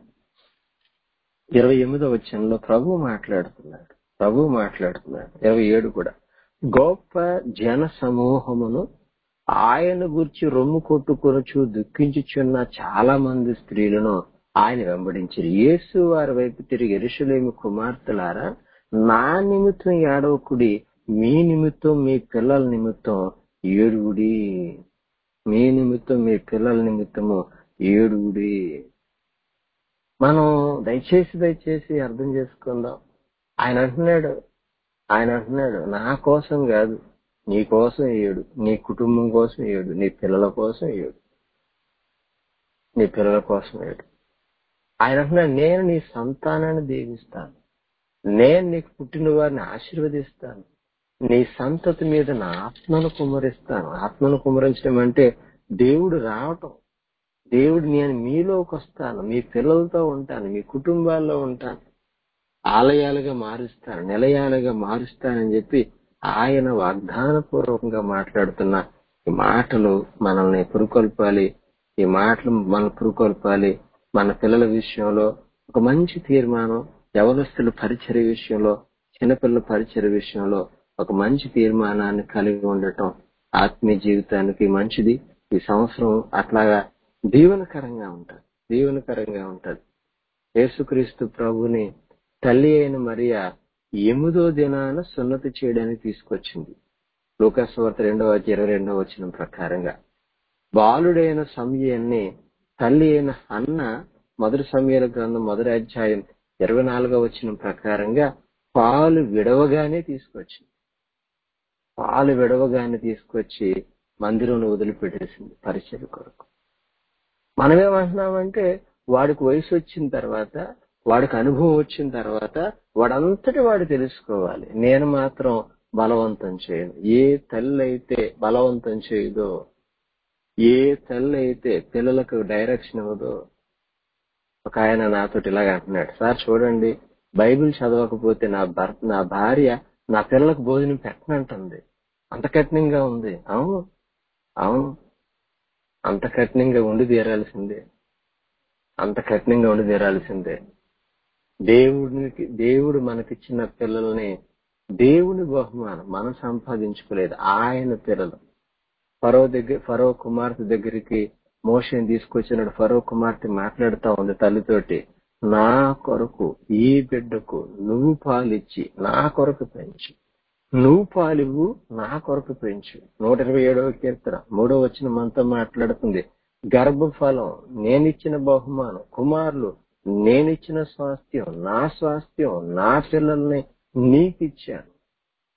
ఇరవై ఎనిమిదవ వచ్చంలో ప్రభు మాట్లాడుతున్నాడు ప్రభు మాట్లాడుతున్నాడు ఇరవై ఏడు కూడా గొప్ప జన సమూహమును ఆయన గురించి రొమ్ము కొట్టుకొనచు దుఃఖించుచున్న చాలా మంది స్త్రీలను ఆయన వెంబడించారు యేసు వారి వైపు తిరిగి ఎరుషులేమి కుమార్తెలారా నా నిమిత్తం ఏడవకుడి మీ నిమిత్తం మీ పిల్లల నిమిత్తం ఏడుగుడి మీ నిమిత్తం మీ పిల్లల నిమిత్తము ఏడుగుడి మనం దయచేసి దయచేసి అర్థం చేసుకుందాం ఆయన అంటున్నాడు ఆయన అంటున్నాడు నా కోసం కాదు నీ కోసం ఏడు నీ కుటుంబం కోసం ఏడు నీ పిల్లల కోసం ఏడు నీ పిల్లల కోసం ఏడు ఆయన అంటున్నాడు నేను నీ సంతానాన్ని దీవిస్తాను నేను నీకు పుట్టిన వారిని ఆశీర్వదిస్తాను నీ సంతతి మీద నా ఆత్మను కుమ్మరిస్తాను ఆత్మను కుమ్మరించడం అంటే దేవుడు రావటం దేవుడు నేను మీలోకి వస్తాను మీ పిల్లలతో ఉంటాను మీ కుటుంబాల్లో ఉంటాను ఆలయాలుగా మారుస్తాను నిలయాలుగా మారుస్తానని చెప్పి ఆయన వాగ్దాన పూర్వకంగా మాట్లాడుతున్న ఈ మాటలు మనల్ని పురుకొల్పాలి ఈ మాటలు మన పురుకొల్పాలి మన పిల్లల విషయంలో ఒక మంచి తీర్మానం యవనస్తుల పరిచర్య విషయంలో చిన్నపిల్లల పరిచర్య విషయంలో ఒక మంచి తీర్మానాన్ని కలిగి ఉండటం ఆత్మీయ జీవితానికి మంచిది ఈ సంవత్సరం అట్లాగా దీవెనకరంగా ఉంటది దీవెనకరంగా ఉంటది యేసుక్రీస్తు ప్రభుని తల్లి అయిన మరియా ఎనిమిదో దినాన సున్నతి చేయడానికి తీసుకొచ్చింది లోకస్వార్త రెండవ ఇరవై రెండవ వచ్చిన ప్రకారంగా బాలుడైన సమయాన్ని తల్లి అయిన అన్న మొదటి సమయాల గ్రంథం మొదటి అధ్యాయం ఇరవై నాలుగవ వచ్చిన ప్రకారంగా పాలు విడవగానే తీసుకొచ్చింది పాలు విడవగానే తీసుకొచ్చి మందిరం వదిలిపెట్టేసింది పరిచయ కొరకు మనమేమంటున్నామంటే వాడికి వయసు వచ్చిన తర్వాత వాడికి అనుభవం వచ్చిన తర్వాత వాడంతటి వాడు తెలుసుకోవాలి నేను మాత్రం బలవంతం చేయను ఏ తల్లి అయితే బలవంతం చేయదో ఏ తల్లి అయితే పిల్లలకు డైరెక్షన్ ఇవ్వదో ఒక ఆయన నాతోటి ఇలాగ అంటున్నాడు సార్ చూడండి బైబిల్ చదవకపోతే నా భర్త నా భార్య నా పిల్లలకు భోజనం పెట్టనంటుంది అంత కఠినంగా ఉంది అవును అవును అంత కఠినంగా ఉండి తీరాల్సిందే అంత కఠినంగా ఉండి తీరాల్సిందే దేవుడికి దేవుడు మనకిచ్చిన పిల్లల్ని దేవుని బహుమానం మనం సంపాదించుకోలేదు ఆయన పిల్లలు ఫరో దగ్గర ఫరో కుమార్తె దగ్గరికి మోషన్ తీసుకొచ్చినప్పుడు ఫరో కుమార్తె మాట్లాడుతా ఉంది తల్లితోటి నా కొరకు ఈ బిడ్డకు నువ్వు పాలిచ్చి నా కొరకు పెంచు నువ్వు పాలివ్వు నా కొరకు పెంచు నూట ఇరవై ఏడవ కీర్తన మూడో వచ్చిన మనతో మాట్లాడుతుంది గర్భఫలం నేనిచ్చిన బహుమానం కుమారులు నేనిచ్చిన స్వాస్థ్యం నా స్వాస్థ్యం నా పిల్లల్ని నీకిచ్చాను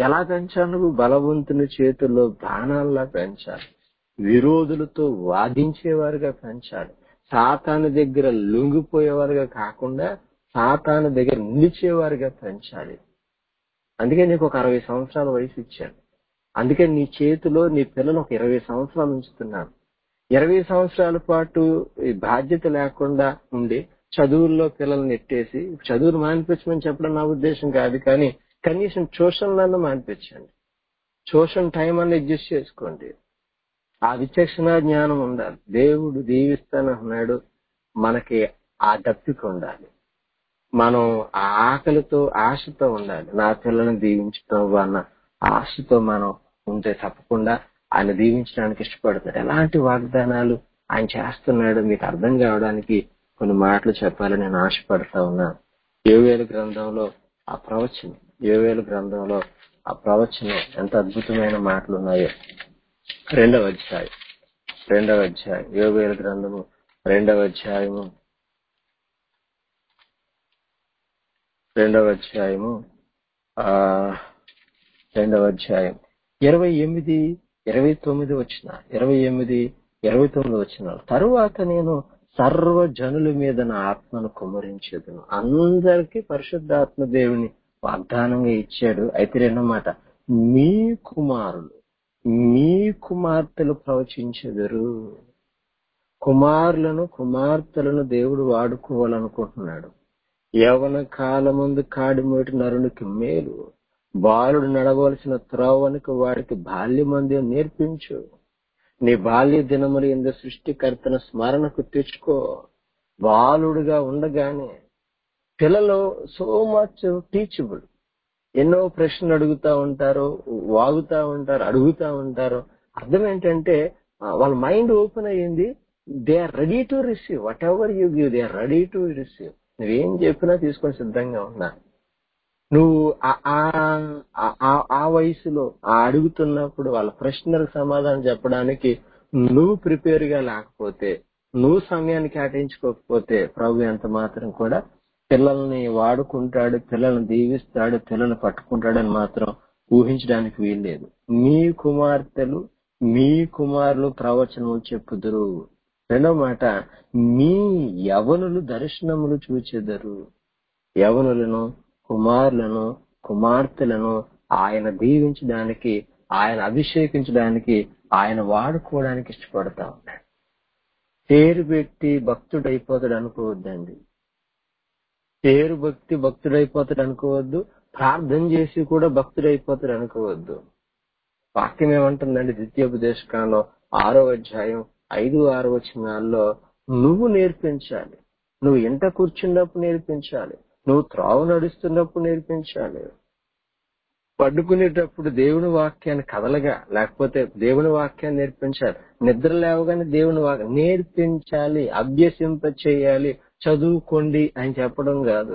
ఎలా పెంచాలి నువ్వు బలవంతుని చేతుల్లో బాణాల్లా పెంచాలి విరోధులతో వాదించేవారుగా పెంచాలి సాతాను దగ్గర లొంగిపోయేవారుగా కాకుండా సాతాను దగ్గర నిలిచేవారుగా పెంచాలి అందుకే నీకు ఒక అరవై సంవత్సరాల వయసు ఇచ్చాను అందుకే నీ చేతిలో నీ పిల్లలు ఒక ఇరవై సంవత్సరాలు ఉంచుతున్నాను ఇరవై సంవత్సరాల పాటు ఈ బాధ్యత లేకుండా ఉండి చదువుల్లో పిల్లల్ని నెట్టేసి చదువులు మానిపించమని చెప్పడం నా ఉద్దేశం కాదు కానీ కనీసం ట్యూషన్లన్నా మానిపించండి ట్యూషన్ టైం అన్న అడ్జస్ట్ చేసుకోండి ఆ విచక్షణ జ్ఞానం ఉండాలి దేవుడు దీవిస్తానన్నాడు మనకి ఆ దప్పిక ఉండాలి మనం ఆ ఆకలితో ఆశతో ఉండాలి నా పిల్లల్ని దీవించడం అన్న ఆశతో మనం ఉంటే తప్పకుండా ఆయన దీవించడానికి ఇష్టపడతాడు ఎలాంటి వాగ్దానాలు ఆయన చేస్తున్నాడు మీకు అర్థం కావడానికి కొన్ని మాటలు చెప్పాలని నేను ఆశపడతా ఉన్నాను ఏవేలు గ్రంథంలో ఆ ప్రవచనం ఏవేలు గ్రంథంలో ఆ ప్రవచనం ఎంత అద్భుతమైన మాటలు ఉన్నాయో రెండవ అధ్యాయం రెండవ అధ్యాయం యోగేల గ్రంథము రెండవ అధ్యాయము రెండవ అధ్యాయము ఆ రెండవ అధ్యాయం ఇరవై ఎనిమిది ఇరవై తొమ్మిది వచ్చిన ఇరవై ఎనిమిది ఇరవై తొమ్మిది వచ్చిన తరువాత నేను సర్వ జనుల మీద నా ఆత్మను కుమ్మరించేదను అందరికీ పరిశుద్ధాత్మ దేవుని వాగ్దానంగా ఇచ్చాడు అయితే రెండన్నమాట మీ కుమారులు మీ కుమార్తెలు ప్రవచించెదరు కుమారులను కుమార్తెలను దేవుడు వాడుకోవాలనుకుంటున్నాడు యవన కాలముందు కాడిమోటి నరునికి మేలు బాలుడు నడవలసిన త్రోవనికి వాడికి బాల్యమంది నేర్పించు నీ బాల్య దినములు ఎందు సృష్టికర్తన స్మరణకు తెచ్చుకో బాలుడుగా ఉండగానే పిల్లలు సో మచ్ టీచబుల్ ఎన్నో ప్రశ్నలు అడుగుతా ఉంటారు వాగుతా ఉంటారు అడుగుతా ఉంటారు అర్థం ఏంటంటే ఆ, వాళ్ళ మైండ్ ఓపెన్ అయ్యింది they are ready to receive whatever you give they are ready to receive నువ్వేం చెప్పినా తీసుకొని సిద్ధంగా ఉన్నా నువ్వు ఆ- ఆ- ఆ- ఆ- ఆ వయసులో ఆ అడుగుతున్నప్పుడు వాళ్ళ ప్రశ్నలకు సమాధానం చెప్పడానికి నువ్వు ప్రిపేర్ గా లేకపోతే నువ్వు సమయాన్ని కేటాయించుకోకపోతే ప్రభు ఎంత మాత్రం కూడా పిల్లల్ని వాడుకుంటాడు పిల్లల్ని దీవిస్తాడు పిల్లల్ని పట్టుకుంటాడని మాత్రం ఊహించడానికి వీల్లేదు మీ కుమార్తెలు మీ కుమారులు ప్రవచనములు చెప్పుదురు రెండో మాట మీ యవనులు దర్శనములు చూచెదరు యవనులను కుమారులను కుమార్తెలను ఆయన దీవించడానికి ఆయన అభిషేకించడానికి ఆయన వాడుకోవడానికి ఇష్టపడతా ఉన్నాడు పేరు పెట్టి భక్తుడైపోతాడు అనుకోవద్దండి పేరు భక్తి భక్తుడైపోతాడు అనుకోవద్దు ప్రార్థన చేసి కూడా భక్తుడైపోతాడు అనుకోవద్దు వాక్యం ఏమంటుందండి ద్వితీయోపదేశకాలంలో ఆరో అధ్యాయం ఐదు ఆరో వచనాల్లో నువ్వు నేర్పించాలి నువ్వు ఇంట కూర్చున్నప్పుడు నేర్పించాలి నువ్వు త్రోవ నడుస్తున్నప్పుడు నేర్పించాలి పడుకునేటప్పుడు దేవుని వాక్యాన్ని కదలగా లేకపోతే దేవుని వాక్యాన్ని నేర్పించాలి నిద్ర లేవగానే దేవుని వాక్యం నేర్పించాలి అభ్యసింప చేయాలి చదువుకోండి అని చెప్పడం కాదు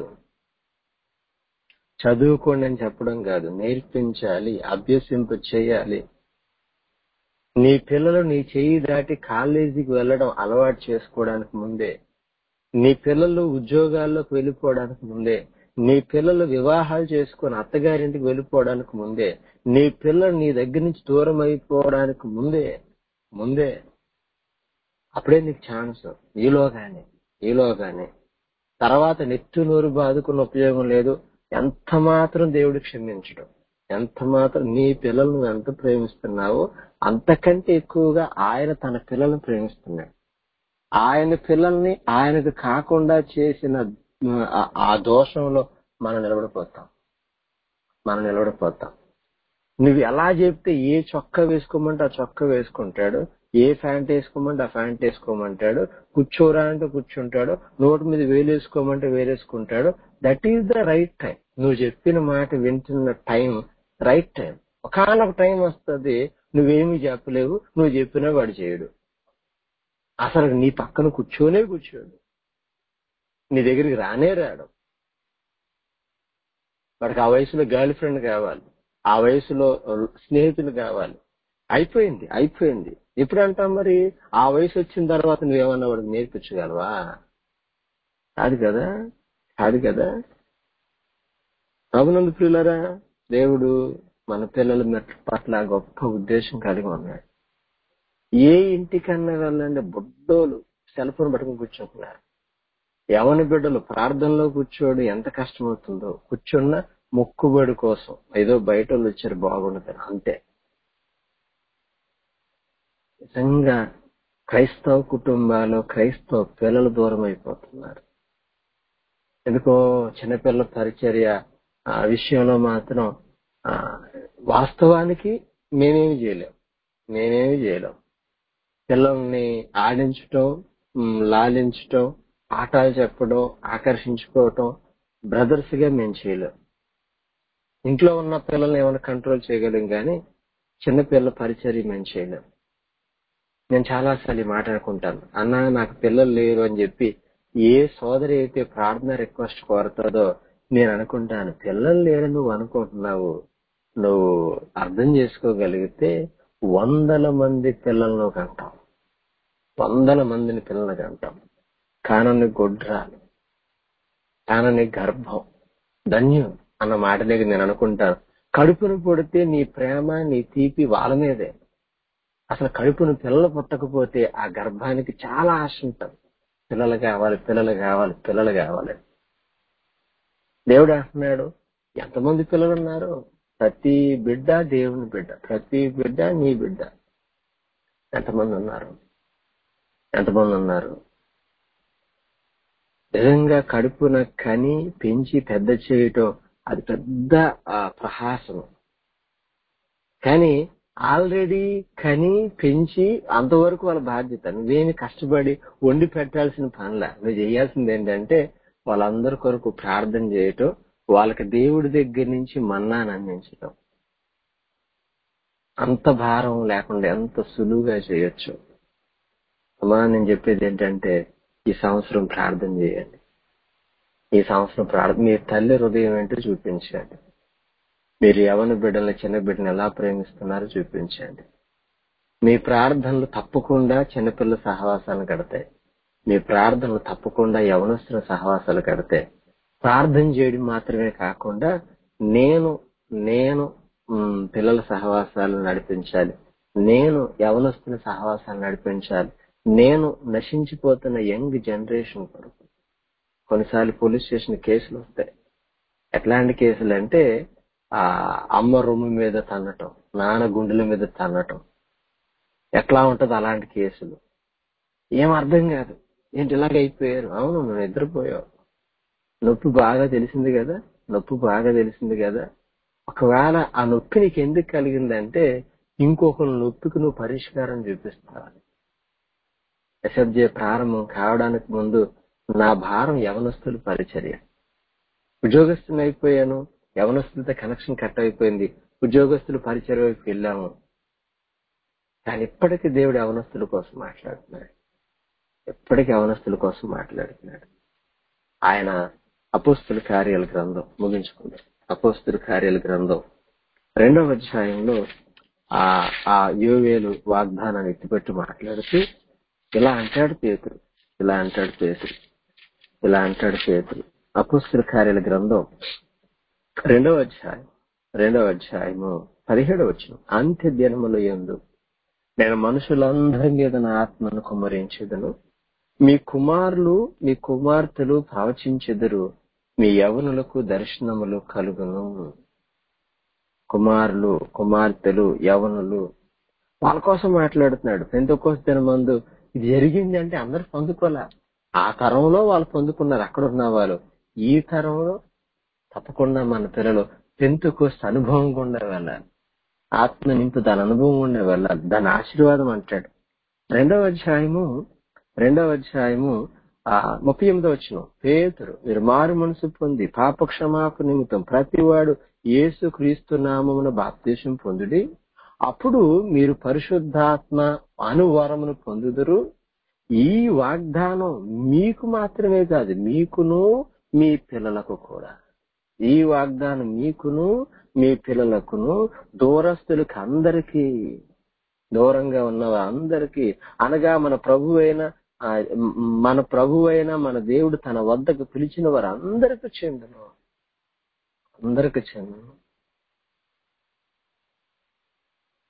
చదువుకోండి అని చెప్పడం కాదు నేర్పించాలి అభ్యసింప చేయాలి నీ పిల్లలు నీ చేయి దాటి కాలేజీకి వెళ్ళడం అలవాటు చేసుకోవడానికి ముందే నీ పిల్లలు ఉద్యోగాల్లోకి వెళ్ళిపోవడానికి ముందే నీ పిల్లలు వివాహాలు చేసుకొని అత్తగారింటికి వెళ్ళిపోవడానికి ముందే నీ పిల్లలు నీ దగ్గర నుంచి దూరం అయిపోవడానికి ముందే ముందే అప్పుడే నీకు ఛాన్స్ ఈలోగానే ఈలోగానే తర్వాత నెత్తి నోరు బాదుకున్న ఉపయోగం లేదు ఎంత మాత్రం దేవుడు క్షమించడం ఎంత మాత్రం నీ పిల్లలు నువ్వు ఎంత ప్రేమిస్తున్నావో అంతకంటే ఎక్కువగా ఆయన తన పిల్లలను ప్రేమిస్తున్నాడు ఆయన పిల్లల్ని ఆయనకు కాకుండా చేసిన ఆ- ఆ దోషంలో మనం నిలబడిపోతాం మనం నిలబడిపోతాం నువ్వు ఎలా చెప్తే ఏ చొక్కా వేసుకోమంటే ఆ చొక్కా వేసుకుంటాడు ఏ ప్యాంట్ వేసుకోమంటే ఆ ప్యాంట్ వేసుకోమంటాడు కూర్చోరా అంటే కూర్చుంటాడు నోటి మీద వేలేసుకోమంటే వేలేసుకుంటాడు that is the right time నువ్వు చెప్పిన మాట వింటున్న టైం రైట్ టైం ఒకనొక టైం వస్తుంది నువ్వేమీ చెప్పలేవు నువ్వు చెప్పినా వాడు చేయడు అసలు నీ పక్కన కూర్చోనే కూర్చోడు నీ దగ్గరికి రానే రాడు వాడికి ఆ వయసులో గర్ల్ ఫ్రెండ్ కావాలి ఆ వయసులో స్నేహితులు కావాలి అయిపోయింది అయిపోయింది ఎప్పుడు అంటాం మరి ఆ వయసు వచ్చిన తర్వాత నువ్వేమన్నా వాడికి నేర్పించగలవా కాదు కదా కాదు కదా ప్రభునందు ప్రియులరా దేవుడు మన పిల్లల మెట్ల పట్ల గొప్ప ఉద్దేశం కలిగి ఉన్నాడు ఏ ఇంటికన్నా వెళ్ళండి బుడ్డోలు సెల్ ఫోన్ పట్టుకుని కూర్చుంటున్నారు యవన బిడ్డలు ప్రార్థనలో కూర్చోడు ఎంత కష్టమవుతుందో కూర్చున్న మొక్కుబడి కోసం ఏదో బయట వాళ్ళు వచ్చారు బాగుండదు అంతే నిజంగా క్రైస్తవ కుటుంబాలు క్రైస్తవ పిల్లలు దూరం అయిపోతున్నారు ఎందుకో చిన్నపిల్లల పరిచర్య ఆ విషయంలో మాత్రం ఆ, వాస్తవానికి మేమేమి చేయలేం నేనేమి చేయలేం పిల్లల్ని ఆడించటం ఉమ్, లాలించటం ఆటలు చెప్పడం ఆకర్షించుకోవటం బ్రదర్స్ గా మేము చేయలేం ఇంట్లో ఉన్న పిల్లల్ని ఏమైనా కంట్రోల్ చేయగలం కానీ చిన్న పిల్లల పరిచర్య మేము చేయలేం నేను చాలాసార్లు ఈ మాట్లాడుకుంటాను అన్న నాకు పిల్లలు లేరు అని చెప్పి ఏ సోదరి అయితే ప్రార్థన రిక్వెస్ట్ కోరుతుందో నేను అనుకుంటాను పిల్లలు లేరు నువ్వు అనుకుంటున్నావు నువ్వు అర్థం చేసుకోగలిగితే వందల మంది పిల్లలను కంటావు వందల మందిని పిల్లలు కంటాం కానని గొడ్రాలు కానని గర్భం ధన్యం అన్న మాట దగ్గర నేను అనుకుంటాను కడుపును పొడితే నీ ప్రేమ నీ తీపి వాళ్ళ మీదే అసలు కడుపును పిల్లలు పుట్టకపోతే ఆ గర్భానికి చాలా ఆశ ఉంటుంది పిల్లలు కావాలి పిల్లలు కావాలి పిల్లలు కావాలి దేవుడు అంటున్నాడు ఎంతమంది పిల్లలు ఉన్నారు ప్రతి బిడ్డ దేవుని బిడ్డ ప్రతి బిడ్డ నీ బిడ్డ ఎంతమంది ఉన్నారు ఎంతమంది ఉన్నారు నిజంగా కడుపున కని పెంచి పెద్ద చేయటం అది పెద్ద ఆ, ప్రహాసం కానీ ఆల్రెడీ కని పెంచి అంతవరకు వాళ్ళ బాధ్యత నువ్వేమి కష్టపడి వండి పెట్టాల్సిన పనిలా నువ్వు చేయాల్సింది ఏంటంటే వాళ్ళందరి కొరకు ప్రార్థన చేయటం వాళ్ళకి దేవుడి దగ్గర నుంచి మన్నాను అందించటం అంత భారం లేకుండా ఎంత సులువుగా చేయొచ్చు అమ్మా నేను చెప్పేది ఏంటంటే ఈ సంవత్సరం ప్రార్థన చేయండి ఈ సంవత్సరం ప్రార్థన మీ తల్లి హృదయం ఏంటో చూపించండి మీరు యవన బిడ్డల్ని చిన్న బిడ్డని ఎలా ప్రేమిస్తున్నారో చూపించండి మీ ప్రార్థనలు తప్పకుండా చిన్నపిల్లల సహవాసాలు కడతాయి మీ ప్రార్థనలు తప్పకుండా యవనస్తుల సహవాసాలు కడతాయి ప్రార్థన చేయడం మాత్రమే కాకుండా నేను నేను మ్, పిల్లల సహవాసాలను నడిపించాలి నేను యవనస్తుల సహవాసాలు నడిపించాలి నేను నశించిపోతున్న యంగ్ జనరేషన్ కొరకు కొన్నిసార్లు పోలీస్ స్టేషన్ కేసులు వస్తాయి ఎట్లాంటి కేసులు అంటే ఆ అమ్మ రొమ్ము మీద తన్నటం నాన్న గుండెల మీద తన్నటం ఎట్లా ఉంటది అలాంటి కేసులు ఏం అర్థం కాదు ఏంటి ఇలాగ అయిపోయారు అవును నువ్వు నిద్రపోయావు నొప్పి బాగా తెలిసింది కదా నొప్పి బాగా తెలిసింది కదా ఒకవేళ ఆ నొప్పి నీకు ఎందుకు కలిగిందంటే ఇంకొకరి నొప్పికి నువ్వు పరిష్కారం చూపిస్తావని ఎస్ఎఫ్జే ప్రారంభం కావడానికి ముందు నా భారం యవనస్తుల పరిచర్య ఉద్యోగస్తుని అయిపోయాను యవనస్తులతో కనెక్షన్ కట్ అయిపోయింది ఉద్యోగస్తుల పరిచర్య వైపు వెళ్ళాము కానీ ఇప్పటికీ దేవుడు యవనస్తుల కోసం మాట్లాడుతున్నాడు ఎప్పటికీ యవనస్తుల కోసం మాట్లాడుతున్నాడు ఆయన అపోస్తుల కార్యాల గ్రంథం ముగించుకుంది అపోస్తుల కార్యాల గ్రంథం రెండవ అధ్యాయంలో ఆ ఆ యోవేలు వాగ్దానాన్ని ఎత్తిపెట్టి మాట్లాడుతూ ఇలా అంటాడు పేతురు ఇలా అంటాడు పేతురు ఇలా అంటాడు పేతురు అపోస్తుల కార్యాల గ్రంథం రెండవ అధ్యాయం రెండవ అధ్యాయము పదిహేడవ వచ్చిన అంత్య దినముల యందు నేను మనుషులందరి మీద నా ఆత్మను కుమ్మరించెదను మీ కుమారులు మీ కుమార్తెలు ప్రవచించెదరు మీ యవనులకు దర్శనములు కలుగును కుమారులు కుమార్తెలు యవనులు వాళ్ళ కోసం మాట్లాడుతున్నాడు పెంతకోస దినమందు ఇది జరిగింది అంటే అందరు పొందుకోలే ఆ తరంలో వాళ్ళు పొందుకున్నారు అక్కడ ఉన్న వాళ్ళు ఈ తరంలో తప్పకుండా మన పిల్లలు పెంతుకోస్త అనుభవం గుండా వెళ్ళాలి ఆత్మ నింపు దాని అనుభవం గుండా వెళ్ళాలి దాని ఆశీర్వాదం అంటాడు రెండవ అధ్యాయము రెండవ అధ్యాయము ఆ ముప్పై ఎనిమిదో వచ్చిన పేతురు మీరు మారు మనసు పొంది పాప క్షమాపణ నిమిత్తం ప్రతివాడు యేసు క్రీస్తు నామమున బాప్తీసం పొందుడి అప్పుడు మీరు పరిశుద్ధాత్మ అనువరమును పొందుదురు ఈ వాగ్దానం మీకు మాత్రమే కాదు మీకును మీ పిల్లలకు కూడా ఈ వాగ్దానం మీకును మీ పిల్లలకును దూరస్తులకు అందరికీ దూరంగా ఉన్న అందరికీ అనగా మన ప్రభు అయిన ఆ, మ్, మన ప్రభు అయిన మన దేవుడు తన వద్దకు పిలిచిన వారు అందరికి చెందును అందరికి చెందును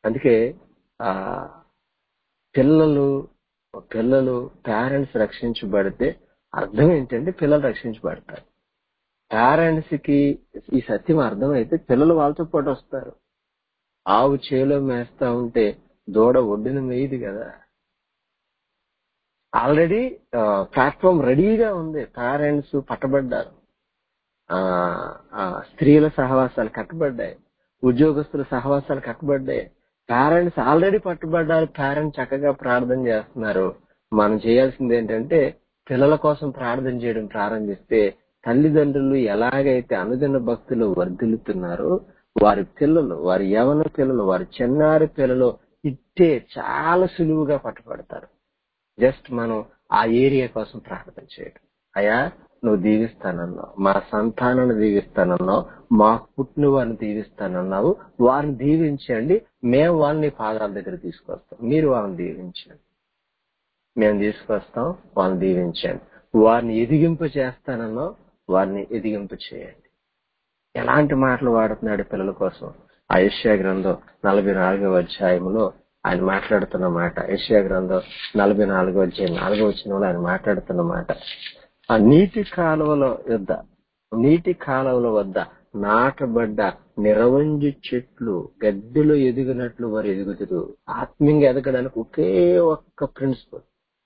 అందుకే ఆ పిల్లలు పిల్లలు పేరెంట్స్ రక్షించబడితే అర్థం ఏంటంటే పిల్లలు రక్షించబడతారు పేరెంట్స్ కి ఈ సత్యం అర్థమైతే పిల్లలు వాళ్ళతో పాటు వస్తారు ఆవు చేలో మేస్తా ఉంటే దూడ ఒడ్డున మేయదు కదా ఆల్రెడీ ప్లాట్ఫామ్ రెడీగా ఉంది పేరెంట్స్ పట్టబడ్డారు ఆ ఆ, స్త్రీల సహవాసాలు కట్టబడ్డాయి ఉద్యోగస్తుల సహవాసాలు కట్టబడ్డాయి పేరెంట్స్ ఆల్రెడీ పట్టుబడ్డారు పేరెంట్స్ చక్కగా ప్రార్థన చేస్తున్నారు మనం చేయాల్సింది ఏంటంటే పిల్లల కోసం ప్రార్థన చేయడం ప్రారంభిస్తే తల్లిదండ్రులు ఎలాగైతే అనుదిన భక్తులు వర్ధిల్లుతున్నారో వారి పిల్లలు వారి యవన పిల్లలు వారి చిన్నారి పిల్లలు ఇట్టే చాలా సులువుగా పట్టుబడతారు జస్ట్ మనం ఆ ఏరియా కోసం ప్రార్థన చేయడం అయ్యా నువ్వు దీవిస్తానన్నావు మా సంతానాన్ని దీవిస్తానన్నావు మాకు పుట్టిన వారిని దీవిస్తానన్నావు వారిని దీవించండి మేము వాళ్ళని పాదాల దగ్గర తీసుకొస్తాం మీరు వాళ్ళని దీవించండి మేము తీసుకొస్తాం వాళ్ళని దీవించండి వారిని ఎదిగింప చేస్తానన్నావు వారిని ఎదిగింప చేయండి ఎలాంటి మాటలు వాడుతున్నాడు పిల్లల కోసం ఆ యెషయా గ్రంథం నలభై నాలుగవ అధ్యాయంలో ఆయన మాట్లాడుతున్న మాట యెషయా గ్రంథం నలభై నాలుగో అధ్యాయం నాలుగో వచ్చినంలో ఆయన మాట్లాడుతున్న మాట ఆ నీటి కాలువల యొద్ద నీటి కాలువల వద్ద నాటబడ్డ నిరవంజి చెట్లు గడ్డిలో ఎదిగినట్లు వారు ఎదుగుతురు ఆత్మీయంగా ఎదగడానికి ఒకే ఒక్క ప్రిన్సిపల్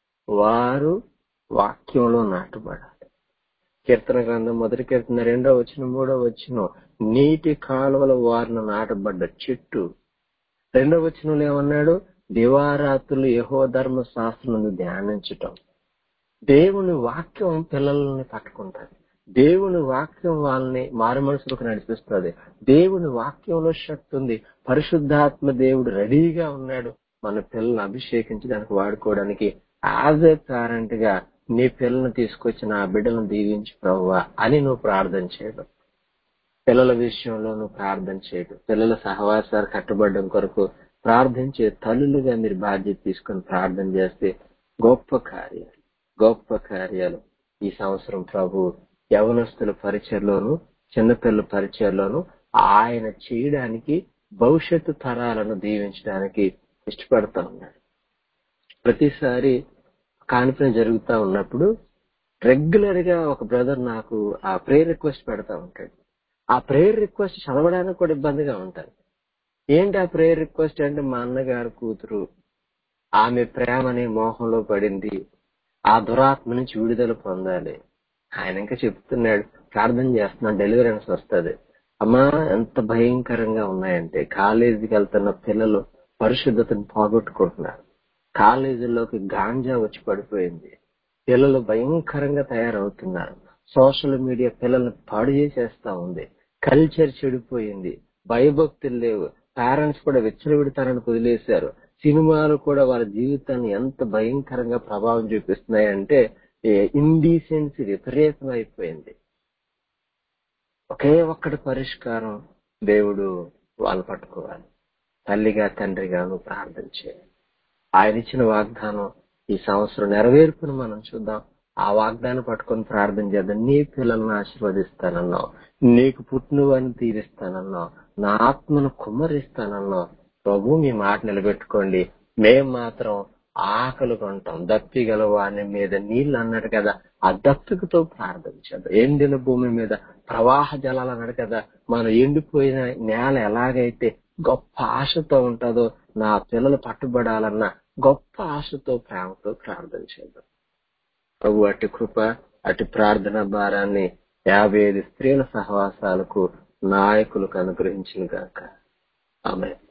వారు వాక్యంలో నాటబడాలి కీర్తన గ్రంథం మొదటి కీర్తన రెండో వచ్చిన మూడో వచ్చిన నీటి కాలువల వారిన నాటబడ్డ చెట్టు రెండో వచనంలో ఏమన్నాడు దివారాత్రులు యహో ధర్మ శాస్త్రం ధ్యానించటం దేవుని వాక్యం పిల్లల్ని పట్టుకుంటుంది దేవుని వాక్యం వాళ్ళని మారు మనసులకు నడిపిస్తుంది దేవుని వాక్యంలో శక్తి ఉంది పరిశుద్ధాత్మ దేవుడు రెడీగా ఉన్నాడు మన పిల్లల్ని అభిషేకించడానికి వాడుకోవడానికి యాజ్ ఏ పేరెంట్ గా నీ పిల్లల్ని తీసుకొచ్చి నా బిడ్డలను దీవించి ప్రవ్వా అని నువ్వు ప్రార్థన చేయడం పిల్లల విషయంలో నువ్వు ప్రార్థన చేయడం పిల్లల సహవాసాలు కట్టబడడం కొరకు ప్రార్థించే తల్లులుగా మీరు బాధ్యత తీసుకొని ప్రార్థన చేస్తే గొప్ప కార్యాలు గొప్ప కార్యాలు ఈ సంవత్సరం ప్రభు యవనస్తుల పరిచయలోను చిన్నపిల్లల పరిచయలోను ఆయన చేయడానికి భవిష్యత్తు తరాలను దీవించడానికి ఇష్టపడతా ఉన్నాడు ప్రతిసారి కాన్ఫరెన్స్ జరుగుతా ఉన్నప్పుడు రెగ్యులర్ గా ఒక బ్రదర్ నాకు ఆ ప్రేయర్ రిక్వెస్ట్ పెడతా ఉంటాడు ఆ ప్రేయర్ రిక్వెస్ట్ చదవడానికి కూడా ఇబ్బందిగా ఉంటుంది ఏంటి ఆ ప్రేయర్ రిక్వెస్ట్ అంటే మా అన్నగారు కూతురు ఆమె ప్రేమని మోహంలో పడింది ఆ దురాత్మ నుంచి విడుదల పొందాలి ఆయన ఇంకా చెప్తున్నాడు ప్రార్థన చేస్తున్నాడు డెలివరెన్స్ వస్తుంది అమ్మా ఎంత భయంకరంగా ఉన్నాయంటే కాలేజీకి వెళ్తున్న పిల్లలు పరిశుద్ధతను పోగొట్టుకుంటున్నారు కాలేజీల్లోకి గాంజా వచ్చి పడిపోయింది పిల్లలు భయంకరంగా తయారవుతున్నారు సోషల్ మీడియా పిల్లల్ని పాడు చేసేస్తా ఉంది కల్చర్ చెడిపోయింది భయభక్తులు లేవు పేరెంట్స్ కూడా విచ్చలవిడతారని వదిలేశారు సినిమాలు కూడా వాళ్ళ జీవితాన్ని ఎంత భయంకరంగా ప్రభావం చూపిస్తున్నాయంటే ఇండీసెన్సీ విపరీతం అయిపోయింది ఒకే ఒక్కటి పరిష్కారం దేవుడు వాళ్ళు పట్టుకోవాలి తల్లిగా తండ్రిగా నువ్వు ప్రార్థన చేయాలి ఆయన ఇచ్చిన వాగ్దానం ఈ సంవత్సరం నెరవేర్పును మనం చూద్దాం ఆ వాగ్దానం పట్టుకొని ప్రార్థన చేద్దాం నీ పిల్లల్ని ఆశీర్వదిస్తానన్నావు నీకు పుట్టినవారిని తీరుస్తానన్నావు నా ఆత్మను కుమ్మరిస్తానన్నావు ప్రభు మీ మాట నిలబెట్టుకోండి మేం మాత్రం ఆకలి కొంటాం దప్పిగల వాని మీద నీళ్లు అన్నాడు కదా ఆ దప్పికతో ప్రార్థన చేద్దాం ఎండిన భూమి మీద ప్రవాహ జలాలు అన్నాడు కదా మనం ఎండిపోయిన నేల ఎలాగైతే గొప్ప ఆశతో ఉంటుందో నా పిల్లలు పట్టుబడాలన్న గొప్ప ఆశతో ప్రేమతో ప్రార్థన చేద్దాం ప్రభు అటు కృప అటు ప్రార్థన భారాన్ని యాభై ఐదు స్త్రీల సహవాసాలకు నాయకులకు అనుగ్రహించిన గాక ఆమె